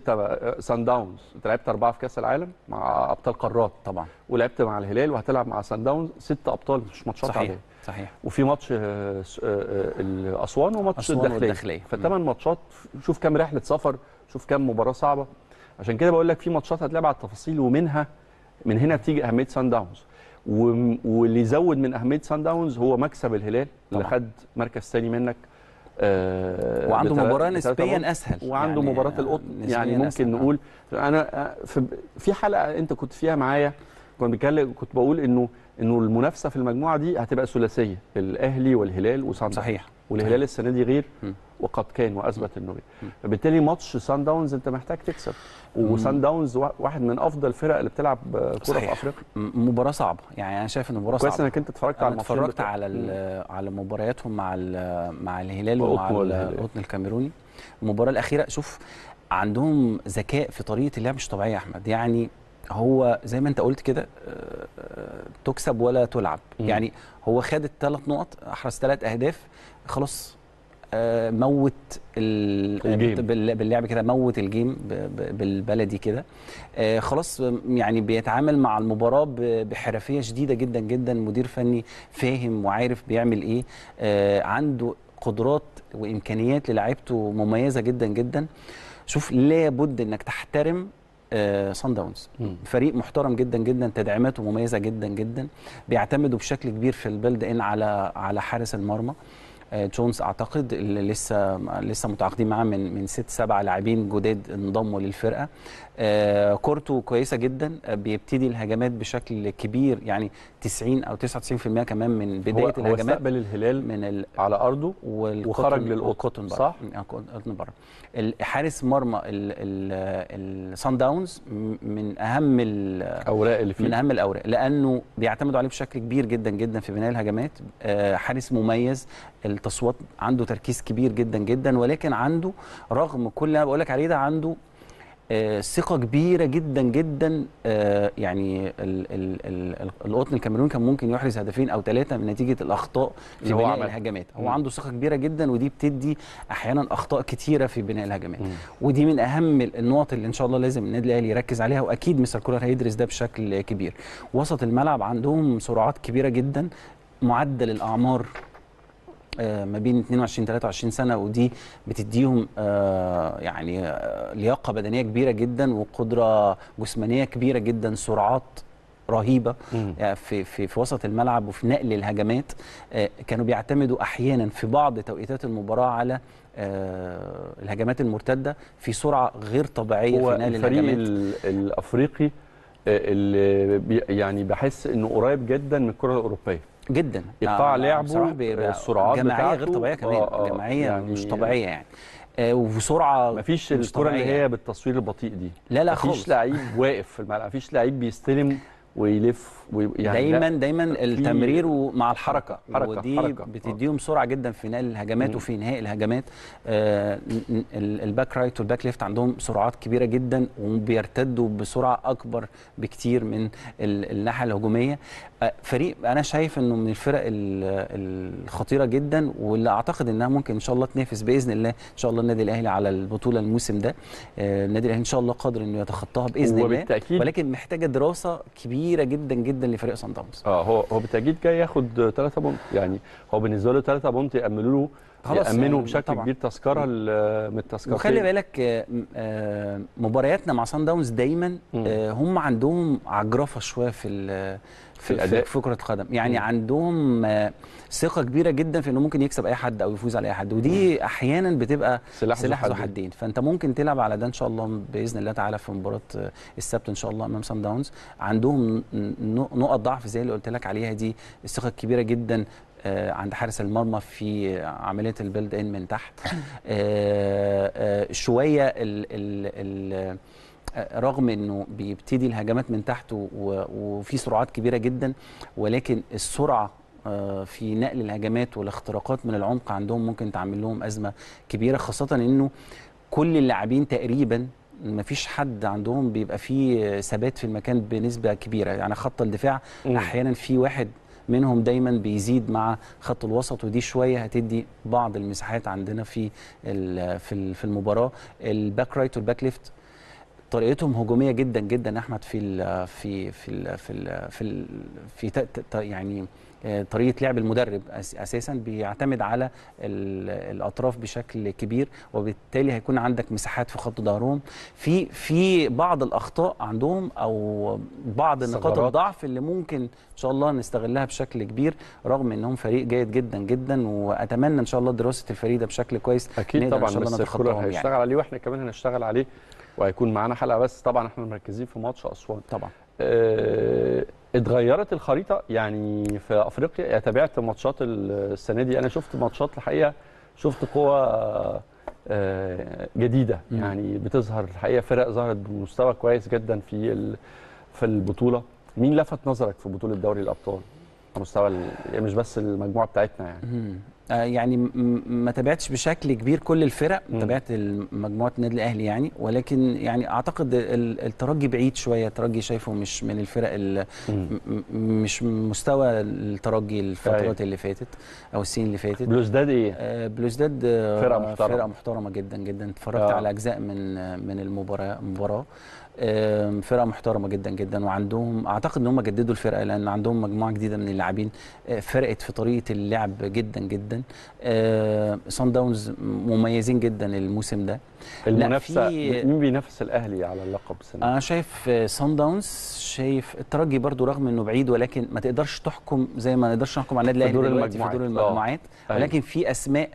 6 سان داونز انت لعبت اربعه في كاس العالم مع ابطال قارات طبعا ولعبت مع الهلال وهتلعب مع سان داونز 6 ابطال مش ماتشات صحيح عاديه صحيح وفي ماتش آه، س- آه، آه، الاسوان وماتش أسوان الداخليه والداخلية. فالثمان ماتشات شوف كام رحله سفر شوف كام مباراه صعبه عشان كده بقول لك في ماتشات هتلعب على التفاصيل ومنها من هنا بتيجي اهميه سان داونز وم- واللي يزود من اهميه سان داونز هو مكسب الهلال اللي طبعاً. خد مركز ثاني منك آه، وعنده بتلا- مباراه بتلاتة بونت. نسبيا اسهل وعنده يعني مباراه القطن نسبياً يعني ممكن أسهل. آه. نقول انا في في حلقه انت كنت فيها معايا كنا بنتكلم كنت بقول انه انه المنافسه في المجموعه دي هتبقى ثلاثيه الاهلي والهلال وسان داونز صحيح والهلال السنه دي غير م. وقد كان واثبت انه م. غير فبالتالي ماتش سان داونز انت محتاج تكسب وسان داونز وا- واحد من افضل الفرق اللي بتلعب كوره في صحيح. افريقيا م- مباراه صعبه يعني انا شايف ان المباراه كويس صعبه انك انت اتفرجت على انا الماتشين اتفرجت بتوع- على م. ال- على مبارياتهم مع ال- مع الهلال القطن ومع ال- والهلال. القطن الكاميروني المباراه الاخيره شوف عندهم ذكاء في طريقه اللعب مش طبيعيه يا احمد يعني هو زي ما انت قلت كده آه، آه، تكسب ولا تلعب مم. يعني هو خد الثلاث نقط احرز ثلاث اهداف خلاص آه، موت ال- الجيم. بال- باللعب كده موت الجيم ب- ب- بالبلدي كده آه، خلاص يعني بيتعامل مع المباراه ب- بحرفيه شديده جدا جدا مدير فني فاهم وعارف بيعمل ايه آه، عنده قدرات وامكانيات للاعيبته مميزه جدا جدا شوف لابد انك تحترم آه سان داونز مم. فريق محترم جدا جدا تدعيماته مميزه جدا جدا بيعتمدوا بشكل كبير في البيلد ان على على حارس المرمى آه، جونز اعتقد اللي لسه لسه متعاقدين معاه من من ست سبع لاعبين جداد انضموا للفرقه آه، كورته كويسه جدا آه، بيبتدي الهجمات بشكل كبير يعني 90 او 99% كمان من هو بدايه هو الهجمات استقبل الهلال من ال على ارضه والقطن- وخرج للقطن، والقطن بره. صح؟ آه، قطن بره حارس مرمى الصن داونز م- من اهم ال- اوراق اللي فيه من اهم الاوراق لانه بيعتمدوا عليه بشكل كبير جدا جدا في بناء الهجمات آه، حارس مميز التصويت عنده تركيز كبير جدا جدا ولكن عنده رغم كل اللي انا بقول لك عليه ده عنده آه، ثقه كبيره جدا جدا آه، يعني ال- ال- ال- القطن الكاميروني كان ممكن يحرز هدفين او ثلاثه من نتيجه الاخطاء في اللي هو بناء عملها. الهجمات هو مم. عنده ثقه كبيره جدا ودي بتدي احيانا اخطاء كتيره في بناء الهجمات مم. ودي من اهم النقط اللي ان شاء الله لازم النادي الاهلي يركز عليها واكيد مستر كولر هيدرس ده بشكل كبير وسط الملعب عندهم سرعات كبيره جدا معدل الاعمار آه، ما بين 22 23 سنه ودي بتديهم آه، يعني آه، لياقه بدنيه كبيره جدا وقدره جسمانيه كبيره جدا سرعات رهيبه مم. يعني في في في وسط الملعب وفي نقل الهجمات آه، كانوا بيعتمدوا احيانا في بعض توقيتات المباراه على آه، الهجمات المرتده في سرعه غير طبيعيه هو في نقل الفريق الهجمات ال- الافريقي آه، اللي بي يعني بحس انه قريب جدا من الكره الاوروبيه جدا ايقاع آه، لعبه بصراحة بيبقى السرعات جماعيه بتاعته غير طبيعيه كمان آه، آه، جماعيه يعني مش طبيعيه يعني آه، وسرعه مفيش مش الكره اللي طبيعية. هي بالتصوير البطيء دي لا لا مفيش خالص لعيب واقف في الملعب مفيش لعيب بيستلم ويلف وي... يعني دايما لا. دايما التمرير ومع الحركه حركة، ودي حركة. بتديهم سرعه جدا في نقل الهجمات مم. وفي انهاء الهجمات آه ن- ن- ال- الباك رايت والباك ليفت عندهم سرعات كبيره جدا وبيرتدوا بسرعه اكبر بكتير من ال- الناحيه الهجوميه آه فريق انا شايف انه من الفرق ال- الخطيره جدا واللي اعتقد انها ممكن ان شاء الله تنافس باذن الله ان شاء الله النادي الاهلي على البطوله الموسم ده آه النادي الاهلي ان شاء الله قادر انه يتخطاها باذن الله وبالتاكيد ولكن محتاجه دراسه كبيره جدا جدا لفريق صن داونز اه هو هو بالتاكيد جاي ياخد 3 بونت يعني هو بالنسبه له 3 بونت يامنوا له خلاص يامنوا يعني بشكل طبعاً. كبير تذكره ال- من التذكرتين وخلي بالك آه، م- آه، مبارياتنا مع سان داونز دايما مم. آه، هم عندهم عجرفه شويه في ال- في الأداء. في كره القدم يعني مم. عندهم آه، ثقه كبيره جدا في انه ممكن يكسب اي حد او يفوز على اي حد ودي احيانا بتبقى سلاح ذو سلاح ذو حدين. حدين فانت ممكن تلعب على ده ان شاء الله باذن الله تعالى في مباراه آه، السبت ان شاء الله امام سان داونز عندهم ن- ن- نقط ضعف زي اللي قلت لك عليها دي الثقه الكبيره جدا آه، عند حارس المرمى في عمليه البيلد ان من تحت آه، آه، شويه ال ال ال آه، رغم انه بيبتدي الهجمات من تحت و- وفي سرعات كبيره جدا ولكن السرعه آه، في نقل الهجمات والاختراقات من العمق عندهم ممكن تعمل لهم ازمه كبيره خاصه انه كل اللاعبين تقريبا ما فيش حد عندهم بيبقى فيه ثبات في المكان بنسبه كبيره يعني خط الدفاع مم. احيانا في واحد منهم دايما بيزيد مع خط الوسط ودي شويه هتدي بعض المساحات عندنا في ال- في ال- في المباراه الباك رايت والباك ليفت طريقتهم هجوميه جدا جدا يا احمد في ال في في ال في ال في ال في ت- ت- يعني آه، طريقه لعب المدرب أس- اساسا بيعتمد على ال- الاطراف بشكل كبير وبالتالي هيكون عندك مساحات في خط ظهرهم في في بعض الاخطاء عندهم او بعض نقاط ثغرات. الضعف اللي ممكن ان شاء الله نستغلها بشكل كبير رغم انهم فريق جيد جدا جدا واتمنى ان شاء الله دراسه الفريق ده بشكل كويس اكيد نقدر إن طبعا شاء الله مستر كولر نتخطاهم هيشتغل يعني. عليه واحنا كمان هنشتغل عليه وهيكون معانا حلقه بس طبعا احنا مركزين في ماتش اسوان طبعا آه، اتغيرت الخريطه يعني في افريقيا يعني تابعت ماتشات السنه دي انا شفت ماتشات الحقيقه شفت قوه آه، جديده مم. يعني بتظهر الحقيقه فرق ظهرت بمستوى كويس جدا في ال- في البطوله مين لفت نظرك في بطوله دوري الابطال على مستوى ال- يعني مش بس المجموعه بتاعتنا يعني مم. آه، يعني م- م- ما تابعتش بشكل كبير كل الفرق مم. تابعت مجموعه النادي الاهلي يعني ولكن يعني اعتقد ال- الترجي بعيد شويه الترجي شايفه مش من الفرق ال- مم. م- م- مش مستوى الترجي الفترات اللي فاتت او السنين اللي فاتت بلوزداد ايه آه، بلوزداد آه، فرقة محترمة. فرقه محترمه جدا جدا اتفرجت آه. على اجزاء من آه، من المباراه المباراه آم، فرقه محترمه جدا جدا وعندهم اعتقد ان هم جددوا الفرقه لان عندهم مجموعه جديده من اللاعبين آه، فرقت في طريقه اللعب جدا جدا جدا آه سان داونز مميزين جدا الموسم ده المنافسه في- مين بينافس الاهلي على اللقب السنه دي؟ انا شايف سان داونز شايف الترجي برضو رغم انه بعيد ولكن ما تقدرش تحكم زي ما نقدرش نحكم على النادي في الاهلي دور دلوقتي في دور المجموعات. آه. المجموعات أيوة. ولكن في اسماء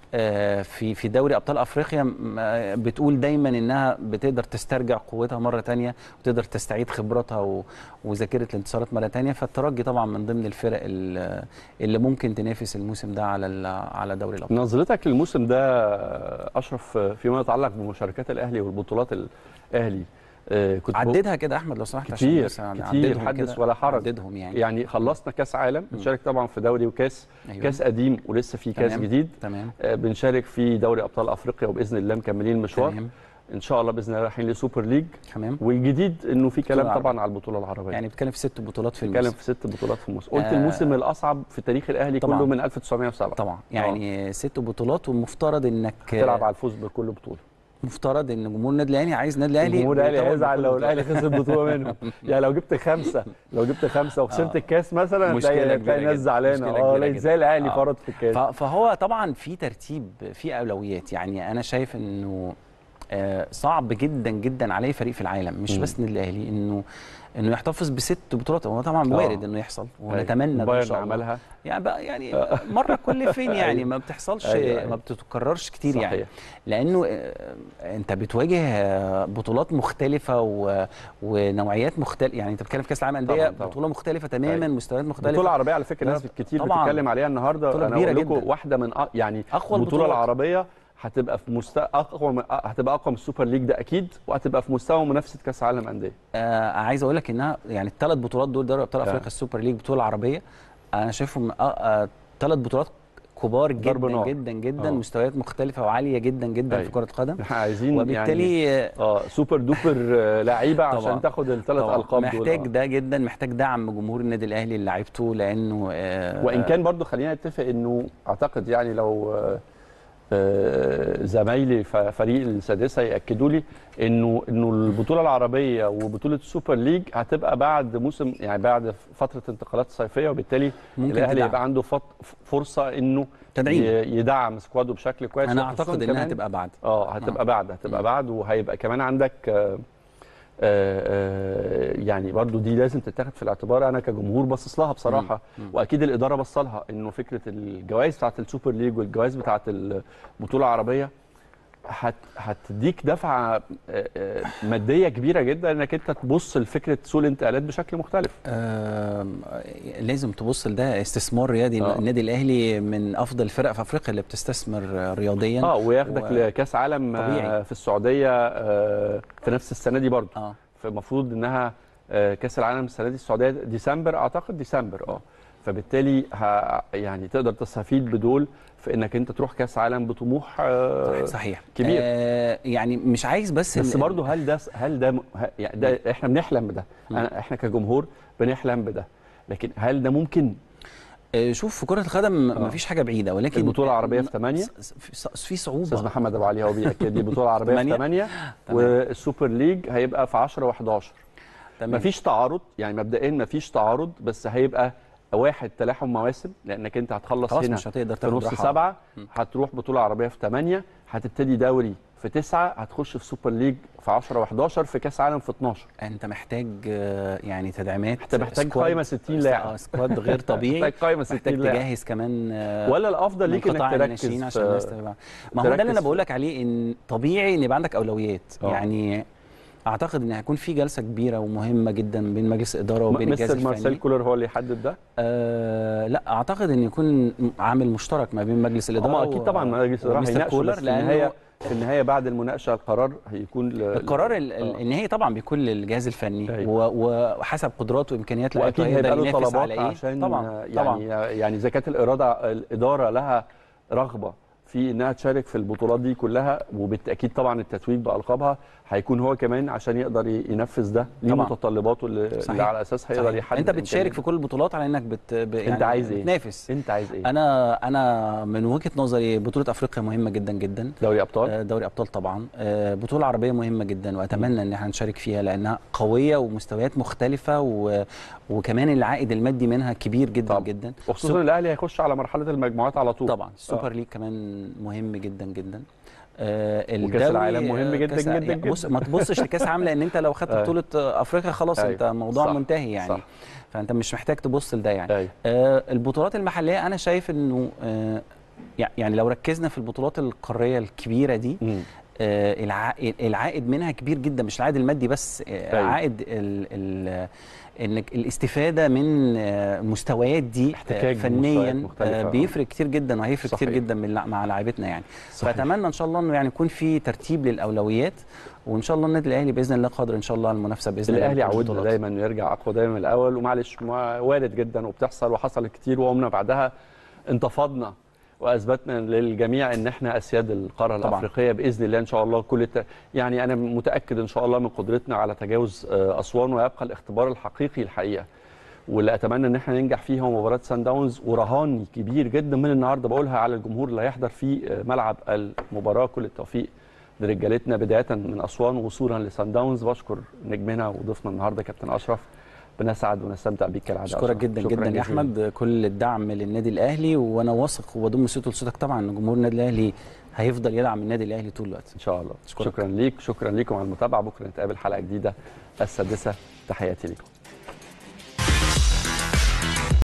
آه، في في دوري ابطال افريقيا م- آه، بتقول دايما انها بتقدر تسترجع قوتها مره تانية وتقدر تستعيد خبراتها و- وذاكره الانتصارات مره تانية فالترجي طبعا من ضمن الفرق ال- اللي ممكن تنافس الموسم ده على ال- على دوري الابطال نظرتك للموسم ده اشرف فيما يتعلق بمشاركات الاهلي والبطولات الاهلي آه، كنت بقول- عددها كده احمد لو سمحت كتير، بس يعني كتير، عددهم حدث كده، ولا حرج. عددهم يعني, يعني خلصنا كاس عالم بنشارك طبعا في دوري وكاس أيوة. كاس قديم ولسه في كاس تمام. جديد تمام آه، بنشارك في دوري ابطال افريقيا وباذن الله مكملين المشوار تمام ان شاء الله باذن الله رايحين لسوبر ليج تمام والجديد انه في كلام بطولة طبعا على البطوله العربيه يعني بتتكلم في ست بطولات في بنتكلم الموسم في ست بطولات في الموسم قلت آه. الموسم الاصعب في تاريخ الاهلي طبعاً. كله من 1907 طبعا يعني ست بطولات والمفترض انك تلعب على الفوز بكل بطوله مفترض ان جمهور النادي الاهلي عايز النادي الاهلي الجمهور الاهلي يطول هيزعل بكل لو بطولة. الاهلي خسر بطوله منهم يعني لو جبت خمسه لو جبت خمسه وخسرت آه. الكاس مثلا مشكلة هتلاقي كبيرة هتلاقي ناس جداً. زعلانه مشكلة اه كبيرة لا ازاي الاهلي آه. فرط في الكاس ف- فهو طبعا في ترتيب في اولويات يعني انا شايف انه آه، صعب جدا جدا على اي فريق في العالم مش مم. بس النادي الاهلي انه انه يحتفظ بست بطولات هو طبعا آه. وارد انه يحصل ونتمنى ده ان بايرن شاء الله عملها يعني بقى يعني مره كل فين يعني أيوة. ما بتحصلش أيوة، أيوة. ما بتتكررش كتير يعني صحيح. لانه آه، انت بتواجه آه، بطولات مختلفه و... ونوعيات مختلفه يعني انت بتتكلم في كاس العالم انديه طبعاً، طبعاً. بطوله مختلفه تماما أيوة. مستويات مختلفه بطولة عربية على فكرة ناس كتير طبعاً. بتتكلم عليها النهارده بطولة انا كبيرة اقول لكم جداً. واحده من أ... يعني أقوى البطولة البطولات. العربية هتبقى في مستوى اقوى من... هتبقى اقوى من السوبر ليج ده اكيد وهتبقى في مستوى منافسة كاس العالم أندية آه عايز اقول لك انها يعني الثلاث بطولات دول دوري ابطال آه. افريقيا السوبر ليج بطوله عربيه انا شايفهم ثلاث آه ثلاث بطولات كبار ضرب جدا نار. جدا جدا آه. مستويات مختلفه وعاليه جدا جدا أيوة. في كره القدم احنا عايزين يعني وبالتالي آه، اه سوبر دوبر آه، لعيبة طبعاً. عشان تاخد الثلاث طبعاً القاب دول محتاج آه. ده جدا محتاج دعم جمهور النادي الاهلي لعيبته لانه آه وان كان برضو خلينا نتفق انه اعتقد يعني لو آه، آه، زمايلي ف- فريق السادسه ياكدوا لي انه انه البطوله العربيه وبطوله السوبر ليج هتبقى بعد موسم يعني بعد فتره انتقالات صيفيه وبالتالي ممكن الاهلي تدعم. يبقى عنده فط- فرصه انه تدعيم. ي- يدعم سكواده بشكل كويس انا وخصوصاً اعتقد انها كمان- هتبقى بعد اه هتبقى آه. بعد هتبقى مم. بعد وهيبقى كمان عندك آه، آه، آه، يعني برضو دي لازم تتاخد في الاعتبار انا كجمهور باصص لها بصراحه مم. مم. واكيد الاداره بص لها انه فكره الجوائز بتاعه السوبر ليج والجوائز بتاعه البطوله العربيه هت هتديك دفعه آه، آه، ماديه كبيره جدا انك انت تبص لفكره سوق الانتقالات بشكل مختلف آم، لازم تبص لده استثمار رياضي آه. النادي الاهلي من افضل الفرق في افريقيا اللي بتستثمر آه، رياضيا اه وياخدك و- لكاس عالم آه، طبيعي. في السعوديه آه، في نفس السنه دي برضو اه فالمفروض انها آه، كاس العالم السنه دي السعوديه ديسمبر اعتقد ديسمبر اه فبالتالي ه... يعني تقدر تستفيد بدول في انك انت تروح كاس عالم بطموح آه، صحيح كبير. آه يعني مش عايز بس بس إن- برضه هل ده هل ده م- ه- يعني ده احنا بنحلم بده مم. أنا احنا كجمهور بنحلم بده لكن هل ده ممكن آه شوف في كره القدم آه. مفيش حاجه بعيده ولكن البطوله العربيه في 8 س- في س- في استاذ صعوبه محمد ابو علي هو بياكد لي البطوله العربيه في تمانية؟ 8 تمام. والسوبر ليج هيبقى في 10 و11 تمام. مفيش تعارض يعني مبدئيا مفيش تعارض بس هيبقى واحد تلاحم مواسم لانك انت هتخلص خلاص هنا مش هتقدر في تاخد نص راحة. سبعة مم. هتروح بطولة عربية في ثمانية هتبتدي دوري في تسعة هتخش في سوبر ليج في 10 و11 في كاس عالم في 12 انت محتاج آه، يعني تدعيمات انت محتاج سكواد- قايمة 60 لاعب. اه سكواد غير طبيعي محتاج قايمة 60 محتاج لاعب. تجهز كمان آه، ولا الافضل من ليك انك قطاع تركز الناشئين عشان الناس في تبقى ما هو ده اللي تركز انا بقول لك عليه ان طبيعي ان يبقى عندك اولويات آه. يعني اعتقد ان هيكون في جلسه كبيره ومهمه جدا بين مجلس الاداره وبين الجهاز مستر مارسيل الفني كولر هو اللي يحدد ده آه لا اعتقد ان يكون عامل مشترك ما بين مجلس الاداره هم اكيد طبعا مجلس الاداره ومستر هيناقشوا كولر بس في النهايه لانه في النهايه بعد المناقشه القرار هيكون ل... القرار ال- ال- آه. النهائي طبعا بيكون للجهاز الفني أيوة. و- وحسب قدراته وامكانيات واكيد لعيبته هيبقى هيقدر له ينافس طلبات على ايه عشان طبعا يعني طبعا يعني اذا كانت الاراده الاداره لها رغبه في انها تشارك في البطولات دي كلها وبالتاكيد طبعا التتويج بالقابها هيكون هو كمان عشان يقدر ي- ينفذ ده ليه طبعاً. متطلباته اللي, اللي صحيح. على اساسها يقدر صحيح. يحدد انت بتشارك إمكانياته. في كل البطولات على انك بت... ب... انت عايز ايه؟ بتنافس انت عايز ايه؟ انا انا من وجهه نظري بطوله افريقيا مهمه جدا جدا دوري ابطال آه، دوري ابطال طبعا آه، بطوله عربيه مهمه جدا واتمنى ان احنا نشارك فيها لانها قويه ومستويات مختلفه و... وكمان العائد المادي منها كبير جدا طبعاً. جدا وخصوصا ان الاهلي هيخش على مرحله المجموعات على طول طبعا السوبر ليج كمان مهم جدا جدا آه وكأس الدوري، العالم مهم آه، جدا كأس- جدا يعني بص جدا. ما تبصش لكاس العالم لان انت لو خدت أيوة. بطوله آه، افريقيا خلاص أيوة. انت موضوع صح. منتهي يعني صح. فانت مش محتاج تبص لده يعني أيوة. آه البطولات المحليه انا شايف انه آه يع- يعني لو ركزنا في البطولات القاريه الكبيره دي مم. آه، العائد العائد منها كبير جدا مش العائد المادي بس آه، أيوة. عائد ال ال انك الاستفاده من آه، المستويات دي احتكاك آه، فنيا بمستويات مختلفة. آه، بيفرق كتير جدا وهيفرق كتير صحيح. جدا من لع- مع لاعيبتنا يعني صحيح. فاتمنى ان شاء الله انه يعني يكون في ترتيب للاولويات وان شاء الله النادي الاهلي باذن الله قادر ان شاء الله على المنافسه باذن الله الاهلي بكل عودنا البطولات. دايما انه يرجع اقوى دايما من الاول ومعلش ما- وارد جدا وبتحصل وحصلت كتير وقمنا بعدها انتفضنا واثبتنا للجميع ان احنا اسياد القاره طبعاً. الافريقيه باذن الله ان شاء الله كل الت... يعني انا متاكد ان شاء الله من قدرتنا على تجاوز آه، اسوان ويبقى الاختبار الحقيقي الحقيقه واللي اتمنى ان احنا ننجح فيها هو مباراه سان داونز ورهان كبير جدا من النهارده بقولها على الجمهور اللي هيحضر في آه، ملعب المباراه كل التوفيق لرجالتنا بدايه من اسوان وصولا لسان داونز بشكر نجمنا وضيفنا النهارده كابتن اشرف بنسعد ونستمتع بيك كالعاده اشكرك أشرف. جدا شكراً جدا يا جزيلاً. احمد كل الدعم للنادي الاهلي وانا واثق وبضم صوته لصوتك طبعا ان جمهور النادي الاهلي هيفضل يدعم النادي الاهلي طول الوقت ان شاء الله أشكرك. شكرا ليك شكرا ليكم على المتابعه بكره نتقابل حلقه جديده السادسه تحياتي لكم